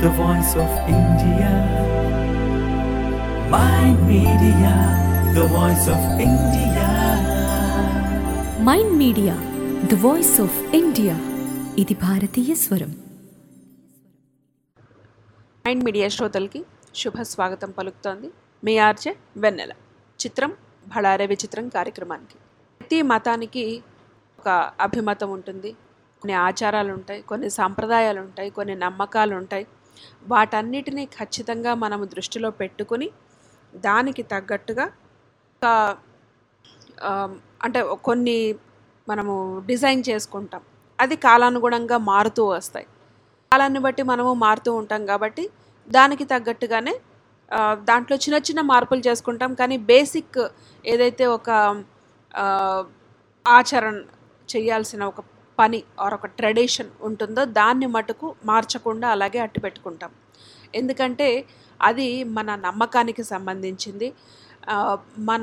the voice of India. Mind Media, the voice of India. Mind media the voice of India ఇది భారతీయ స్వరం mind media శ్రోతలకి శుభ స్వాగతం పలుకుతోంది మీ ఆర్జే వెన్నెల చిత్రం భళారే విచిత్రం కార్యక్రమానికి ప్రతి మతానికి ఒక అభిమతం ఉంటుంది కొన్ని ఆచారాలు ఉంటాయి కొన్ని సాంప్రదాయాలు ఉంటాయి కొన్ని నమ్మకాలు ఉంటాయి వాటన్నిటినీ ఖచ్చితంగా మనము దృష్టిలో పెట్టుకుని దానికి తగ్గట్టుగా ఒక ఆ, అంటే కొన్ని మనము డిజైన్ చేసుకుంటాం అది కాలానుగుణంగా మారుతూ వస్తాయి కాలాన్ని బట్టి మనము మారుతూ ఉంటాం కాబట్టి దానికి తగ్గట్టుగానే ఆ, దాంట్లో చిన్న చిన్న మార్పులు చేసుకుంటాం కానీ బేసిక్ ఏదైతే ఒక ఆ, ఆచరణ చేయాల్సిన ఒక పని ఆర్ ఒక ట్రెడిషన్ ఉంటుందో దాన్ని మటుకు మార్చకుండా అలాగే అట్టు పెట్టుకుంటాం ఎందుకంటే అది మన నమ్మకానికి సంబంధించింది ఆ, మన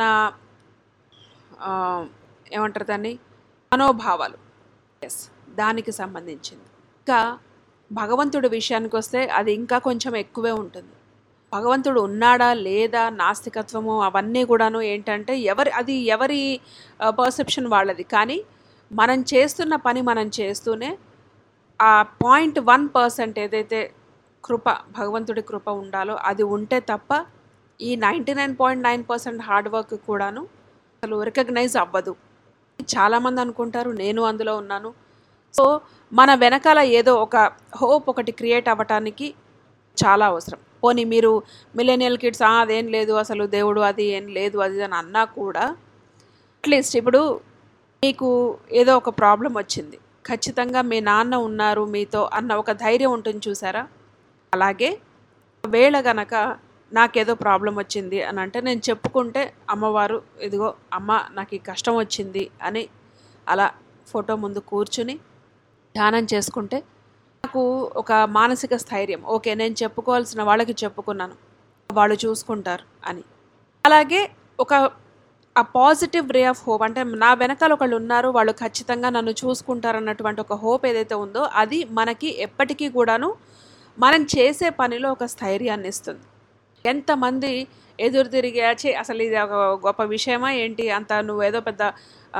ఆ, ఏమంటారు దాన్ని మనోభావాలు ఎస్ దానికి సంబంధించింది ఇంకా భగవంతుడి విషయానికి వస్తే అది ఇంకా కొంచెం ఎక్కువే ఉంటుంది భగవంతుడు ఉన్నాడా లేదా నాస్తికత్వము అవన్నీ కూడాను ఏంటంటే ఎవరి అది ఎవరి పర్సెప్షన్ వాళ్ళది కానీ మనం చేస్తున్న పని మనం చేస్తూనే ఆ పాయింట్ వన్ పర్సెంట్ ఏదైతే కృప భగవంతుడి కృప ఉండాలో అది ఉంటే తప్ప ఈ ninety nine point nine percent hard work కూడాను అసలు రికగ్నైజ్ అవ్వదు చాలామంది అనుకుంటారు నేను అందులో ఉన్నాను సో మన వెనకాల ఏదో ఒక హోప్ ఒకటి క్రియేట్ అవ్వటానికి చాలా అవసరం పోనీ మీరు మిలేనియల్ కిడ్స్ అదేం లేదు అసలు దేవుడు అది ఏం లేదు అది అని అన్నా కూడా అట్లీస్ట్ ఇప్పుడు మీకు ఏదో ఒక ప్రాబ్లం వచ్చింది ఖచ్చితంగా మీ నాన్న ఉన్నారు మీతో అన్న ఒక ధైర్యం ఉంటుంది చూసారా అలాగే వేళ గనక నాకేదో ప్రాబ్లం వచ్చింది అని అంటే నేను చెప్పుకుంటే అమ్మవారు ఇదిగో అమ్మ నాకు ఈ కష్టం వచ్చింది అని అలా ఫోటో ముందు కూర్చుని ధ్యానం చేసుకుంటే నాకు ఒక మానసిక స్థైర్యం ఓకే నేను చెప్పుకోవాల్సిన వాళ్ళకి చెప్పుకున్నాను వాళ్ళు చూసుకుంటారు అని అలాగే ఒక ఆ పాజిటివ్ రే ఆఫ్ హోప్ అంటే నా వెనకాల ఒకళ్ళు ఉన్నారు వాళ్ళు ఖచ్చితంగా నన్ను చూసుకుంటారు అన్నటువంటి ఒక హోప్ ఏదైతే ఉందో అది మనకి ఎప్పటికీ కూడాను మనం చేసే పనిలో ఒక స్థైర్యాన్ని ఇస్తుంది ఎంతమంది ఎదురు తిరిగి "ఛీ, అసలు ఇది ఒక గొప్ప విషయమా ఏంటి అంత నువ్వు ఏదో పెద్ద ఆ,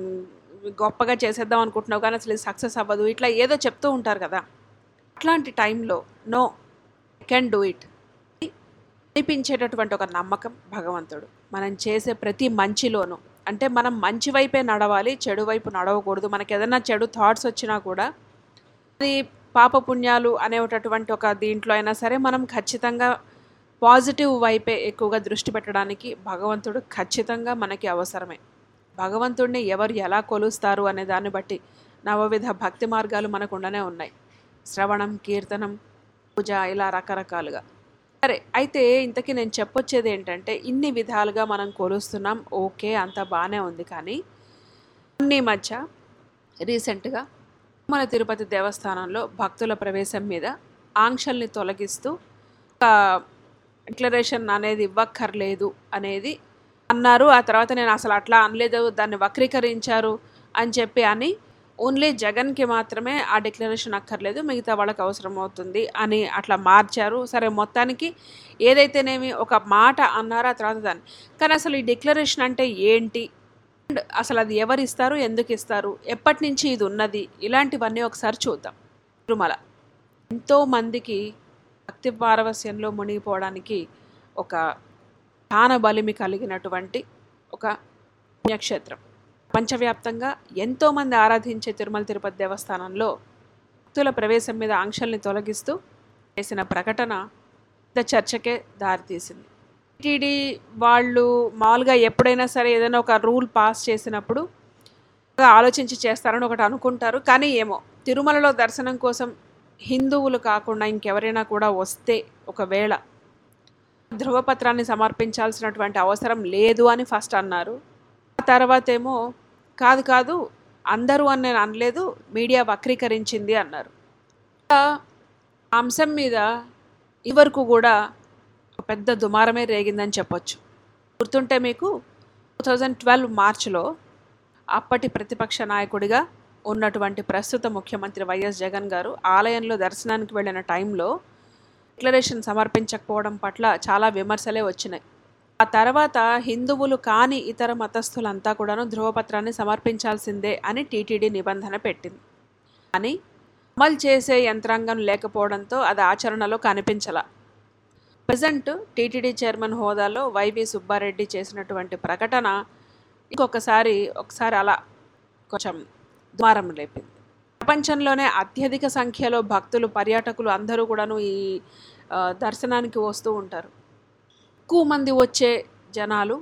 గొప్పగా చేసేద్దాం అనుకుంటున్నావు కానీ అసలు ఇది సక్సెస్ అవ్వదు ఇట్లా ఏదో చెప్తూ ఉంటారు కదా అట్లాంటి టైంలో నో కెన్ డూ ఇట్ అనిపించేటటువంటి ఒక నమ్మకం భగవంతుడు మనం చేసే ప్రతి మంచిలోనూ అంటే మనం మంచి వైపే నడవాలి చెడు వైపు నడవకూడదు మనకి ఏదైనా చెడు థాట్స్ వచ్చినా కూడా అది పాపపుణ్యాలు అనేటటువంటి ఒక దీంట్లో అయినా సరే మనం ఖచ్చితంగా పాజిటివ్ వైపే ఎక్కువగా దృష్టి పెట్టడానికి భగవంతుడు ఖచ్చితంగా మనకి అవసరమే భగవంతుడిని ఎవరు ఎలా కొలుస్తారు అనే దాన్ని బట్టి నవవిధ భక్తి మార్గాలు మనకు ఉండనే ఉన్నాయి శ్రవణం కీర్తనం పూజ ఇలా రకరకాలుగా సరే అయితే ఇంతకీ నేను చెప్పొచ్చేది ఏంటంటే ఇన్ని విధాలుగా మనం కొలుస్తున్నాం ఓకే అంత బాగానే ఉంది కానీ కొన్ని మధ్య రీసెంట్గా మన తిరుపతి దేవస్థానంలో భక్తుల ప్రవేశం మీద ఆంక్షల్ని తొలగిస్తూ ఒక డిక్లరేషన్ అనేది ఇవ్వక్కర్లేదు అనేది అన్నారు ఆ తర్వాత నేను అసలు అట్లా అనలేదు దాన్ని వక్రీకరించారు అని చెప్పి అని ఓన్లీ జగన్కి మాత్రమే ఆ డిక్లరేషన్ అక్కర్లేదు మిగతా వాళ్ళకి అవసరం అవుతుంది అని అట్లా మార్చారు సరే మొత్తానికి ఏదైతేనేమి ఒక మాట అన్నారో ఆ తర్వాత దాన్ని కానీ అసలు ఈ డిక్లరేషన్ అంటే ఏంటి అండ్ అసలు అది ఎవరు ఇస్తారు ఎందుకు ఇస్తారు ఎప్పటి నుంచి ఇది ఉన్నది ఇలాంటివన్నీ ఒకసారి చూద్దాం తిరుమల ఎంతోమందికి భక్తి పారవస్యంలో మునిగిపోవడానికి ఒక స్థాన బలిమి కలిగినటువంటి ఒక పుణ్యక్షేత్రం ప్రపంచవ్యాప్తంగా ఎంతోమంది ఆరాధించే తిరుమల తిరుపతి దేవస్థానంలో భక్తుల ప్రవేశం మీద ఆంక్షల్ని తొలగిస్తూ చేసిన ప్రకటన పెద్ద చర్చకే దారితీసింది టీడీ వాళ్ళు మామూలుగా ఎప్పుడైనా సరే ఏదైనా ఒక రూల్ పాస్ చేసినప్పుడు బాగా ఆలోచించి చేస్తారని ఒకటి అనుకుంటారు కానీ ఏమో తిరుమలలో దర్శనం కోసం హిందువులు కాకుండా ఇంకెవరైనా కూడా వస్తే ఒకవేళ ధృవపత్రాన్ని సమర్పించాల్సినటువంటి అవసరం లేదు అని ఫస్ట్ అన్నారు ఆ తర్వాత ఏమో కాదు కాదు అందరూ అని నేను అనలేదు మీడియా వక్రీకరించింది అన్నారు ఆ అంశం మీద ఇవరకు కూడా ఒక పెద్ద దుమారమే రేగిందని చెప్పొచ్చు గుర్తుంటే మీకు టూ థౌజండ్ ట్వెల్వ్ మార్చిలో అప్పటి ప్రతిపక్ష నాయకుడిగా ఉన్నటువంటి ప్రస్తుత ముఖ్యమంత్రి వైఎస్ జగన్ గారు ఆలయంలో దర్శనానికి వెళ్ళిన టైంలో డిక్లరేషన్ సమర్పించకపోవడం పట్ల చాలా విమర్శలే వచ్చినాయి ఆ తర్వాత హిందువులు కాని ఇతర మతస్థులంతా కూడాను ధ్రువపత్రాన్ని సమర్పించాల్సిందే అని టీటీడీ నిబంధన పెట్టింది కానీ అమలు చేసే యంత్రాంగం లేకపోవడంతో అది ఆచరణలో కనిపించల ప్రజెంట్ టీటీడీ చైర్మన్ హోదాలో వైవి సుబ్బారెడ్డి చేసినటువంటి ప్రకటన ఇంకొకసారి ఒకసారి అలా కొంచెం దుమారం లేపింది ప్రపంచంలోనే అత్యధిక సంఖ్యలో భక్తులు పర్యాటకులు అందరూ కూడాను ఈ ఆ, దర్శనానికి వస్తూ ఉంటారు ఎక్కువ మంది వచ్చే జనాలు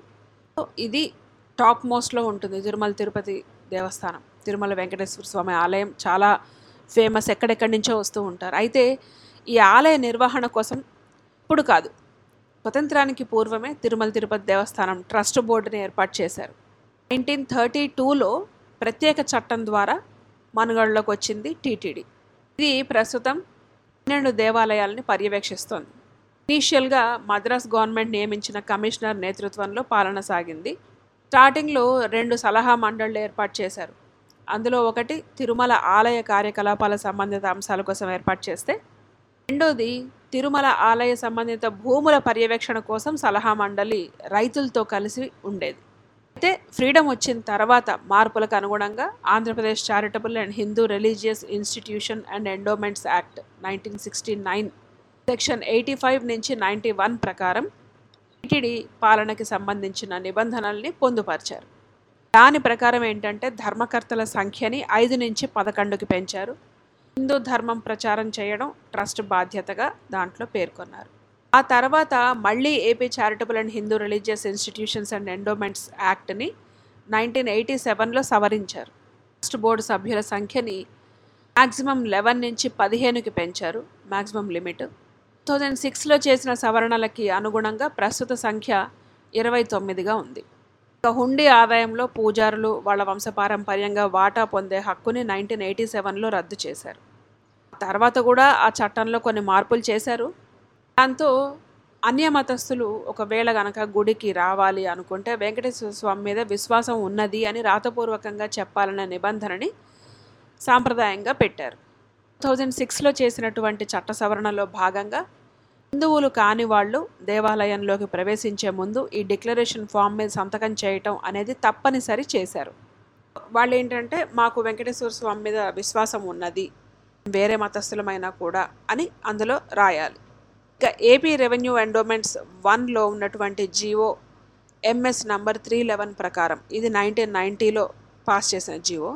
ఇది టాప్ మోస్ట్లో ఉంటుంది తిరుమల తిరుపతి దేవస్థానం తిరుమల వెంకటేశ్వర స్వామి ఆలయం చాలా ఫేమస్ ఎక్కడెక్కడి నుంచో వస్తూ ఉంటారు అయితే ఈ ఆలయ నిర్వహణ కోసం ఇప్పుడు కాదు స్వతంత్రానికి పూర్వమే తిరుమల తిరుపతి దేవస్థానం ట్రస్ట్ బోర్డుని ఏర్పాటు చేశారు నైన్టీన్ థర్టీ టూలో ప్రత్యేక చట్టం ద్వారా మనుగడలోకి వచ్చింది టీటీడీ ఇది ప్రస్తుతం పన్నెండు దేవాలయాలని పర్యవేక్షిస్తోంది ఇనీషియల్గా మద్రాస్ గవర్నమెంట్ నియమించిన కమిషనర్ నేతృత్వంలో పాలన సాగింది స్టార్టింగ్లో రెండు సలహా మండళ్ళు ఏర్పాటు చేశారు అందులో ఒకటి తిరుమల ఆలయ కార్యకలాపాల సంబంధిత అంశాల కోసం ఏర్పాటు చేస్తే రెండోది తిరుమల ఆలయ సంబంధిత భూముల పర్యవేక్షణ కోసం సలహా మండలి రైతులతో కలిసి ఉండేది అయితే ఫ్రీడమ్ వచ్చిన తర్వాత మార్పులకు అనుగుణంగా Andhra Pradesh charitable and Hindu religious institution and endowments act nineteen sixty nine section eighty five నుంచి నైంటీ వన్ ప్రకారం టీటీడీ పాలనకి సంబంధించిన నిబంధనల్ని పొందుపరిచారు దాని ప్రకారం ఏంటంటే ధర్మకర్తల సంఖ్యని ఐదు నుంచి పదకొండుకి పెంచారు హిందూ ధర్మం ప్రచారం చేయడం ట్రస్ట్ బాధ్యతగా దాంట్లో పేర్కొన్నారు ఆ తర్వాత మళ్ళీ AP charitable and Hindu religious institutions and endowments యాక్ట్ని నైన్టీన్ ఎయిటీ సెవెన్లో సవరించారు ట్రస్ట్ బోర్డు సభ్యుల సంఖ్యని మ్యాక్సిమం లెవెన్ నుంచి పదిహేనుకి పెంచారు మ్యాక్సిమం లిమిట్ టూ థౌజండ్ సిక్స్లో చేసిన సవరణలకి అనుగుణంగా ప్రస్తుత సంఖ్య ఇరవై తొమ్మిదిగా ఉంది ఇక హుండీ ఆదాయంలో పూజారులు వాళ్ళ వంశపారంపర్యంగా వాటా పొందే హక్కుని నైన్టీన్ ఎయిటీ సెవెన్లో రద్దు చేశారు తర్వాత కూడా ఆ చట్టంలో కొన్ని మార్పులు చేశారు దాంతో అన్య మతస్థులు ఒకవేళ గనక గుడికి రావాలి అనుకుంటే వెంకటేశ్వర స్వామి మీద విశ్వాసం ఉన్నది అని రాతపూర్వకంగా చెప్పాలనే నిబంధనని సాంప్రదాయంగా పెట్టారు టూ థౌజండ్ సిక్స్లో చేసినటువంటి చట్ట సవరణలో భాగంగా హిందువులు కాని వాళ్ళు దేవాలయంలోకి ప్రవేశించే ముందు ఈ డిక్లరేషన్ ఫామ్ మీద సంతకం చేయటం అనేది తప్పనిసరి చేశారు వాళ్ళు ఏంటంటే మాకు వెంకటేశ్వర స్వామి మీద విశ్వాసం ఉన్నది వేరే మతస్థులమైనా కూడా అని అందులో రాయాలి ఇక ఏపీ రెవెన్యూ ఎండోమెంట్స్ వన్లో ఉన్నటువంటి GO MS number three eleven ప్రకారం ఇది నైన్టీన్ నైంటీలో పాస్ చేసిన జియో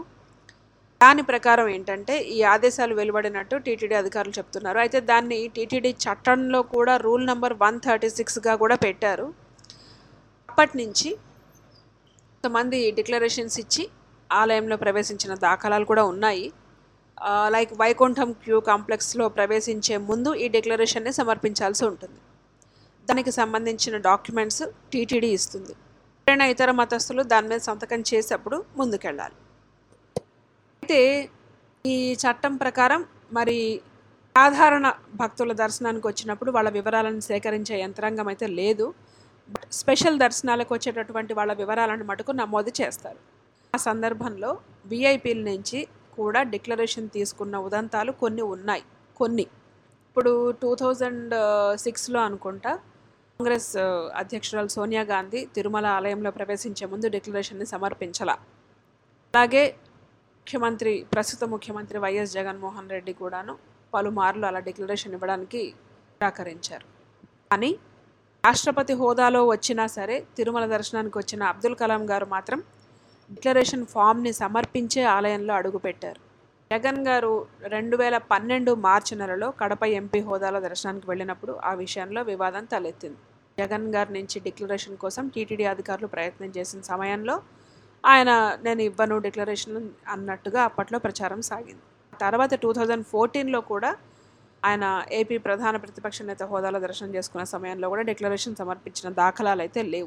దాని ప్రకారం ఏంటంటే ఈ ఆదేశాలు వెలువడినట్టు టీటీడీ అధికారులు చెప్తున్నారు అయితే దాన్ని టీటీడీ చట్టంలో కూడా రూల్ నెంబర్ వన్ థర్టీ సిక్స్గా కూడా పెట్టారు అప్పటి నుంచి కొంతమంది డిక్లరేషన్స్ ఇచ్చి ఆలయంలో ప్రవేశించిన దాఖలాలు కూడా ఉన్నాయి ఆ, లైక్ వైకుంఠం క్యూ కాంప్లెక్స్లో ప్రవేశించే ముందు ఈ డిక్లరేషన్ని సమర్పించాల్సి ఉంటుంది దానికి సంబంధించిన డాక్యుమెంట్స్ టీటీడీ ఇస్తుంది ఎవరైనా ఇతర మతస్థులు దాని మీద సంతకం చేసేటప్పుడు ముందుకెళ్ళాలి అయితే ఈ చట్టం ప్రకారం మరి సాధారణ భక్తుల దర్శనానికి వచ్చినప్పుడు వాళ్ళ వివరాలను సేకరించే యంత్రాంగం అయితే లేదు బట్ స్పెషల్ దర్శనాలకు వచ్చేటటువంటి వాళ్ళ వివరాలను మటుకు నమోదు చేస్తారు ఆ సందర్భంలో విఐపీల నుంచి కూడా డిక్లరేషన్ తీసుకున్న ఉదంతాలు కొన్ని ఉన్నాయి కొన్ని ఇప్పుడు టూ థౌజండ్ సిక్స్లో అనుకుంటా కాంగ్రెస్ ఆ, అధ్యక్షురాలు సోనియా గాంధీ తిరుమల ఆలయంలో ప్రవేశించే ముందు డిక్లరేషన్ని సమర్పించాల అలాగే ముఖ్యమంత్రి ప్రస్తుత ముఖ్యమంత్రి వైఎస్ జగన్మోహన్ రెడ్డి కూడాను పలుమార్లు అలా డిక్లరేషన్ ఇవ్వడానికి నిరాకరించారు కానీ రాష్ట్రపతి హోదాలో వచ్చినా సరే తిరుమల దర్శనానికి వచ్చిన అబ్దుల్ కలాం గారు మాత్రం డిక్లరేషన్ ఫామ్ని సమర్పించే ఆలయంలో అడుగుపెట్టారు జగన్ గారు రెండు వేల పన్నెండు మార్చి నెలలో కడప ఎంపీ హోదాలో దర్శనానికి వెళ్ళినప్పుడు ఆ విషయంలో వివాదం తలెత్తింది జగన్ గారి నుంచి డిక్లరేషన్ కోసం టీటీడీ అధికారులు ప్రయత్నం చేసిన సమయంలో ఆయన నేను ఇవ్వను డిక్లరేషన్ అన్నట్టుగా అప్పట్లో ప్రచారం సాగింది తర్వాత టూ థౌజండ్ ఫోర్టీన్లో కూడా ఆయన ఏపీ ప్రధాన ప్రతిపక్ష నేత హోదాలో దర్శనం చేసుకున్న సమయంలో కూడా డిక్లరేషన్ సమర్పించిన దాఖలాలు అయితే లేవు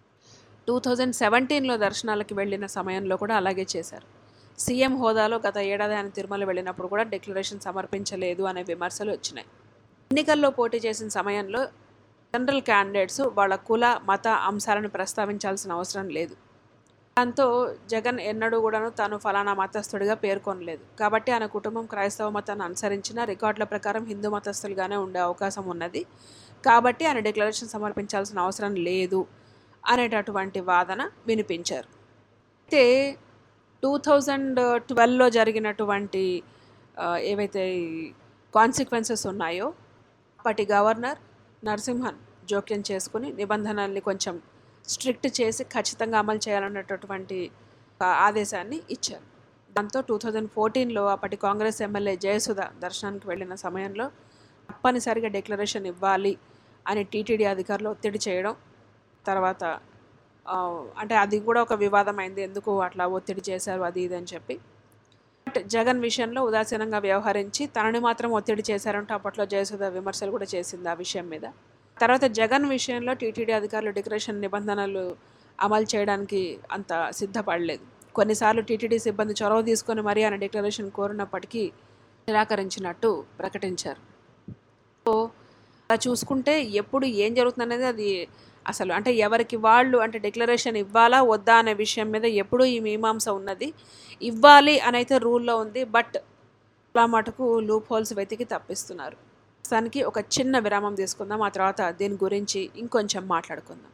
టూ థౌజండ్ సెవెంటీన్లో దర్శనాలకి వెళ్ళిన సమయంలో కూడా అలాగే చేశారు సీఎం హోదాలో గత ఏడాది ఆయన తిరుమల వెళ్ళినప్పుడు కూడా డిక్లరేషన్ సమర్పించలేదు అనే విమర్శలు వచ్చినాయి ఎన్నికల్లో పోటీ చేసిన సమయంలో జనరల్ క్యాండిడేట్స్ వాళ్ళ కుల మత అంశాలను ప్రస్తావించాల్సిన అవసరం లేదు దాంతో జగన్ ఎన్నడూ కూడాను తాను ఫలానా మతస్థుడిగా పేర్కొనలేదు కాబట్టి ఆయన కుటుంబం క్రైస్తవ మతాన్ని అనుసరించిన రికార్డుల ప్రకారం హిందూ మతస్థులుగానే ఉండే అవకాశం ఉన్నది కాబట్టి ఆయన డిక్లరేషన్ సమర్పించాల్సిన అవసరం లేదు అనేటటువంటి వాదన వినిపించారు అయితే టూ థౌజండ్ ట్వెల్వ్లో జరిగినటువంటి ఆ, ఏవైతే కాన్సిక్వెన్సెస్ ఉన్నాయో అప్పటి గవర్నర్ నరసింహన్ జోక్యం చేసుకుని నిబంధనల్ని కొంచెం స్ట్రిక్ట్ చేసి ఖచ్చితంగా అమలు చేయాలన్నటువంటి ఒక ఆదేశాన్ని ఇచ్చారు దాంతో టూ థౌజండ్ ఫోర్టీన్లో అప్పటి కాంగ్రెస్ ఎమ్మెల్యే జయసుధ దర్శనానికి వెళ్ళిన సమయంలో తప్పనిసరిగా డిక్లరేషన్ ఇవ్వాలి అని టీటీడీ అధికారులు ఒత్తిడి చేయడం తర్వాత ఆ, అంటే అది కూడా ఒక వివాదమైంది ఎందుకు అట్లా ఒత్తిడి చేశారు అది ఇది అని చెప్పి బట్ జగన్ విషయంలో ఉదాసీనంగా వ్యవహరించి తనని మాత్రం ఒత్తిడి చేశారంటే అప్పట్లో జయసుధ విమర్శలు కూడా చేసింది ఆ విషయం మీద తర్వాత జగన్ విషయంలో టీటీడీ అధికారులు డిక్లరేషన్ నిబంధనలు అమలు చేయడానికి అంత సిద్ధపడలేదు కొన్నిసార్లు టీటీడీ సిబ్బంది చొరవ తీసుకొని మరీ ఆయన డిక్లరేషన్ కోరినప్పటికీ నిరాకరించినట్టు ప్రకటించారు సో అలా చూసుకుంటే ఎప్పుడు ఏం జరుగుతుంది అనేది అది అసలు అంటే ఎవరికి వాళ్ళు అంటే డిక్లరేషన్ ఇవ్వాలా వద్దా అనే విషయం మీద ఎప్పుడూ ఈ మీమాంస ఉన్నది ఇవ్వాలి అని అయితే రూల్లో ఉంది బట్ అలా మటుకు లూప్ హోల్స్ వెతికి తప్పిస్తున్నారు ప్రస్తుతానికి ఒక చిన్న విరామం తీసుకుందాం ఆ తర్వాత దీని గురించి ఇంకొంచెం మాట్లాడుకుందాం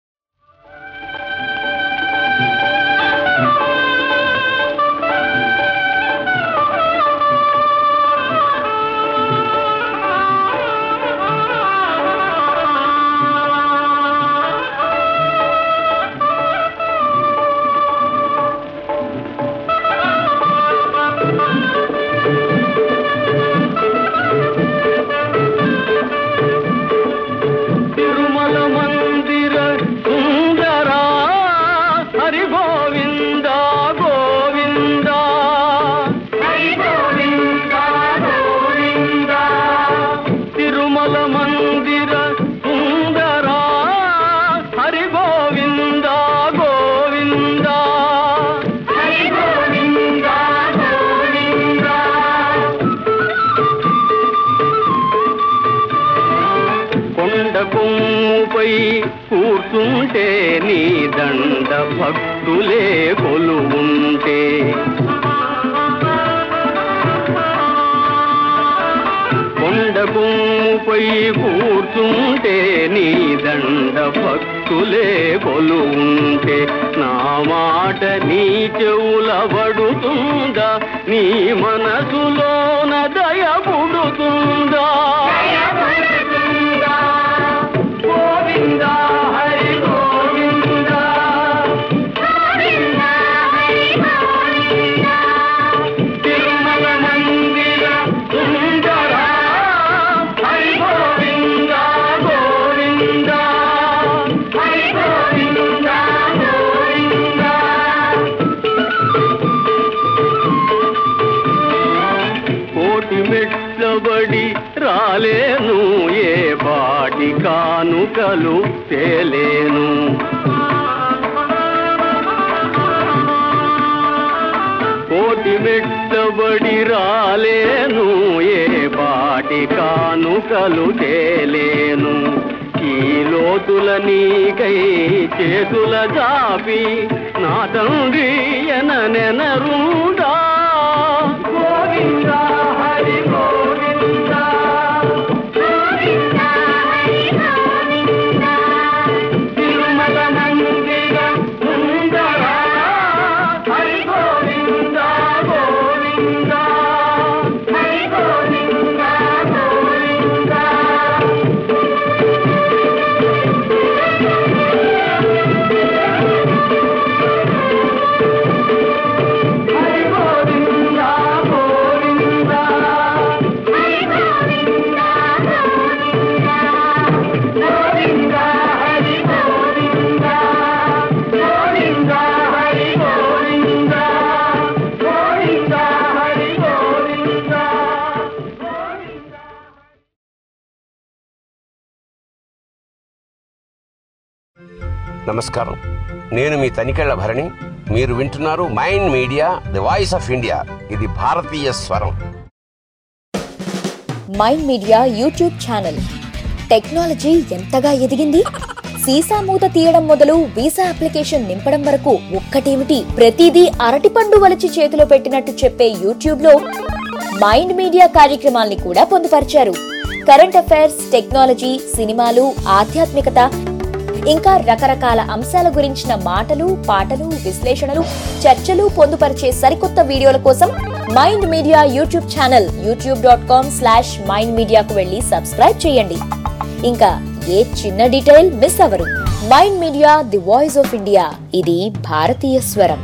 తిరుమల మందిర సుందరా హరి గోవింద గోవింద హరి గోవింద గోవింద తిరుమల మందిర సుందరా హరి గోవింద గోవింద హరి గోవింద గోవింద కొండ కొమ్ముపై కూర్చుంటే నీ దండ భక్తులే కొలువుంటే కొండ కొమ్ముపై కూర్చుంటే నీ దండ భక్తులే కొలువుంటే నా మాట నీ చెవుల పడుతుందా నీ మనసులోన దయ పుడుతుందా గోవింద హరి గోవింద తిరుమల మందిర సుందర హరి గోవింద గోవింద హరి గోవింద గోవింద కోటి మెట్లబడి రాలేను ఏ బాటి కానుకలు తేలేను కోటి మెట్లబడి రాలేను ఏ బాటి కానుకలు తేలేను ఈ లోతుల నీకై చేతుల జాపి నా తండ్రి ఎన నెనరుడా గోవింద హరి గోవింద తిరుమల మందిర సుందర హరి గోవింద గోవింద హరి గోవింద గోవింద హరి గోవింద గోవింద గోవింద హరి గోవింద గోవింద హరి గోవింద గోవింద హరి గోవింద నమస్కారం నేను మీ తనికెళ్ల భరణి మీరు వింటున్నారు mind media the voice of India ఇది భారతీయ స్వరం mind media YouTube channel technology ఎంతగా ఎదిగింది సీసా మూత తీయడం మొదలు వీసా అప్లికేషన్ నింపడం వరకు ఒక్కటేమిటి ప్రతిదీ అరటిపండు వలిచి చేతిలో పెట్టినట్టు చెప్పే యూట్యూబ్ లో మైండ్ మీడియా కార్యక్రమాల్ని కూడా పొందుపరిచారు కరెంట్ అఫైర్స్ టెక్నాలజీ సినిమాలు ఆధ్యాత్మికత ఇంకా రకరకాల అంశాల గురించిన మాటలు పాటలు విశ్లేషణలు చర్చలు పొందుపరిచే సరికొత్త వీడియోల కోసం mind media YouTube channel YouTube dot com slash mind మీడియాకు వెళ్ళి సబ్స్క్రైబ్ చేయండి ఇంకా ఏ చిన్న డీటెయిల్ మిస్ అవరు mind media the voice of India ఇది భారతీయ స్వరం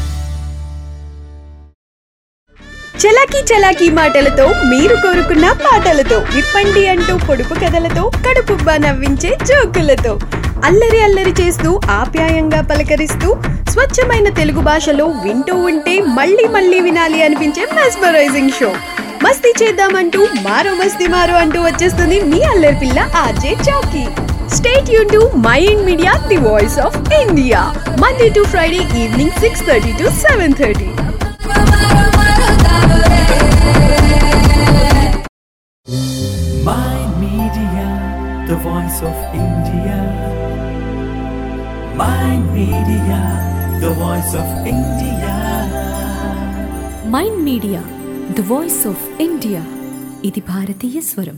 చలాకీ చలాకీ మాటలతో మీరు కోరుకున్న పాటలతో విప్పండి అంటూ పొడుపు కథలతో కడుపుబ్బా నవ్వించే జోకులతో అల్లరి అల్లరి చేస్తూ ఆప్యాయంగా పలకరిస్తూ స్వచ్ఛమైన తెలుగు భాషలో వింటూ ఉంటే మళ్ళీ మళ్ళీ వినాలి అనిపించే మెస్మరైజింగ్ షో మస్తీ చేద్దామంటూ మారో మస్తీ మారో అంటూ వచ్చేస్తుంది మీ అల్లరి పిల్ల ఆర్జే చౌకీ స్టేట్ యూన్ to mind media the voice of India Monday to Friday evening six thirty to seven thirty My Media, the voice of India. My Media, the voice of India. Mind media the voice of India ఇది భారతీయ స్వరం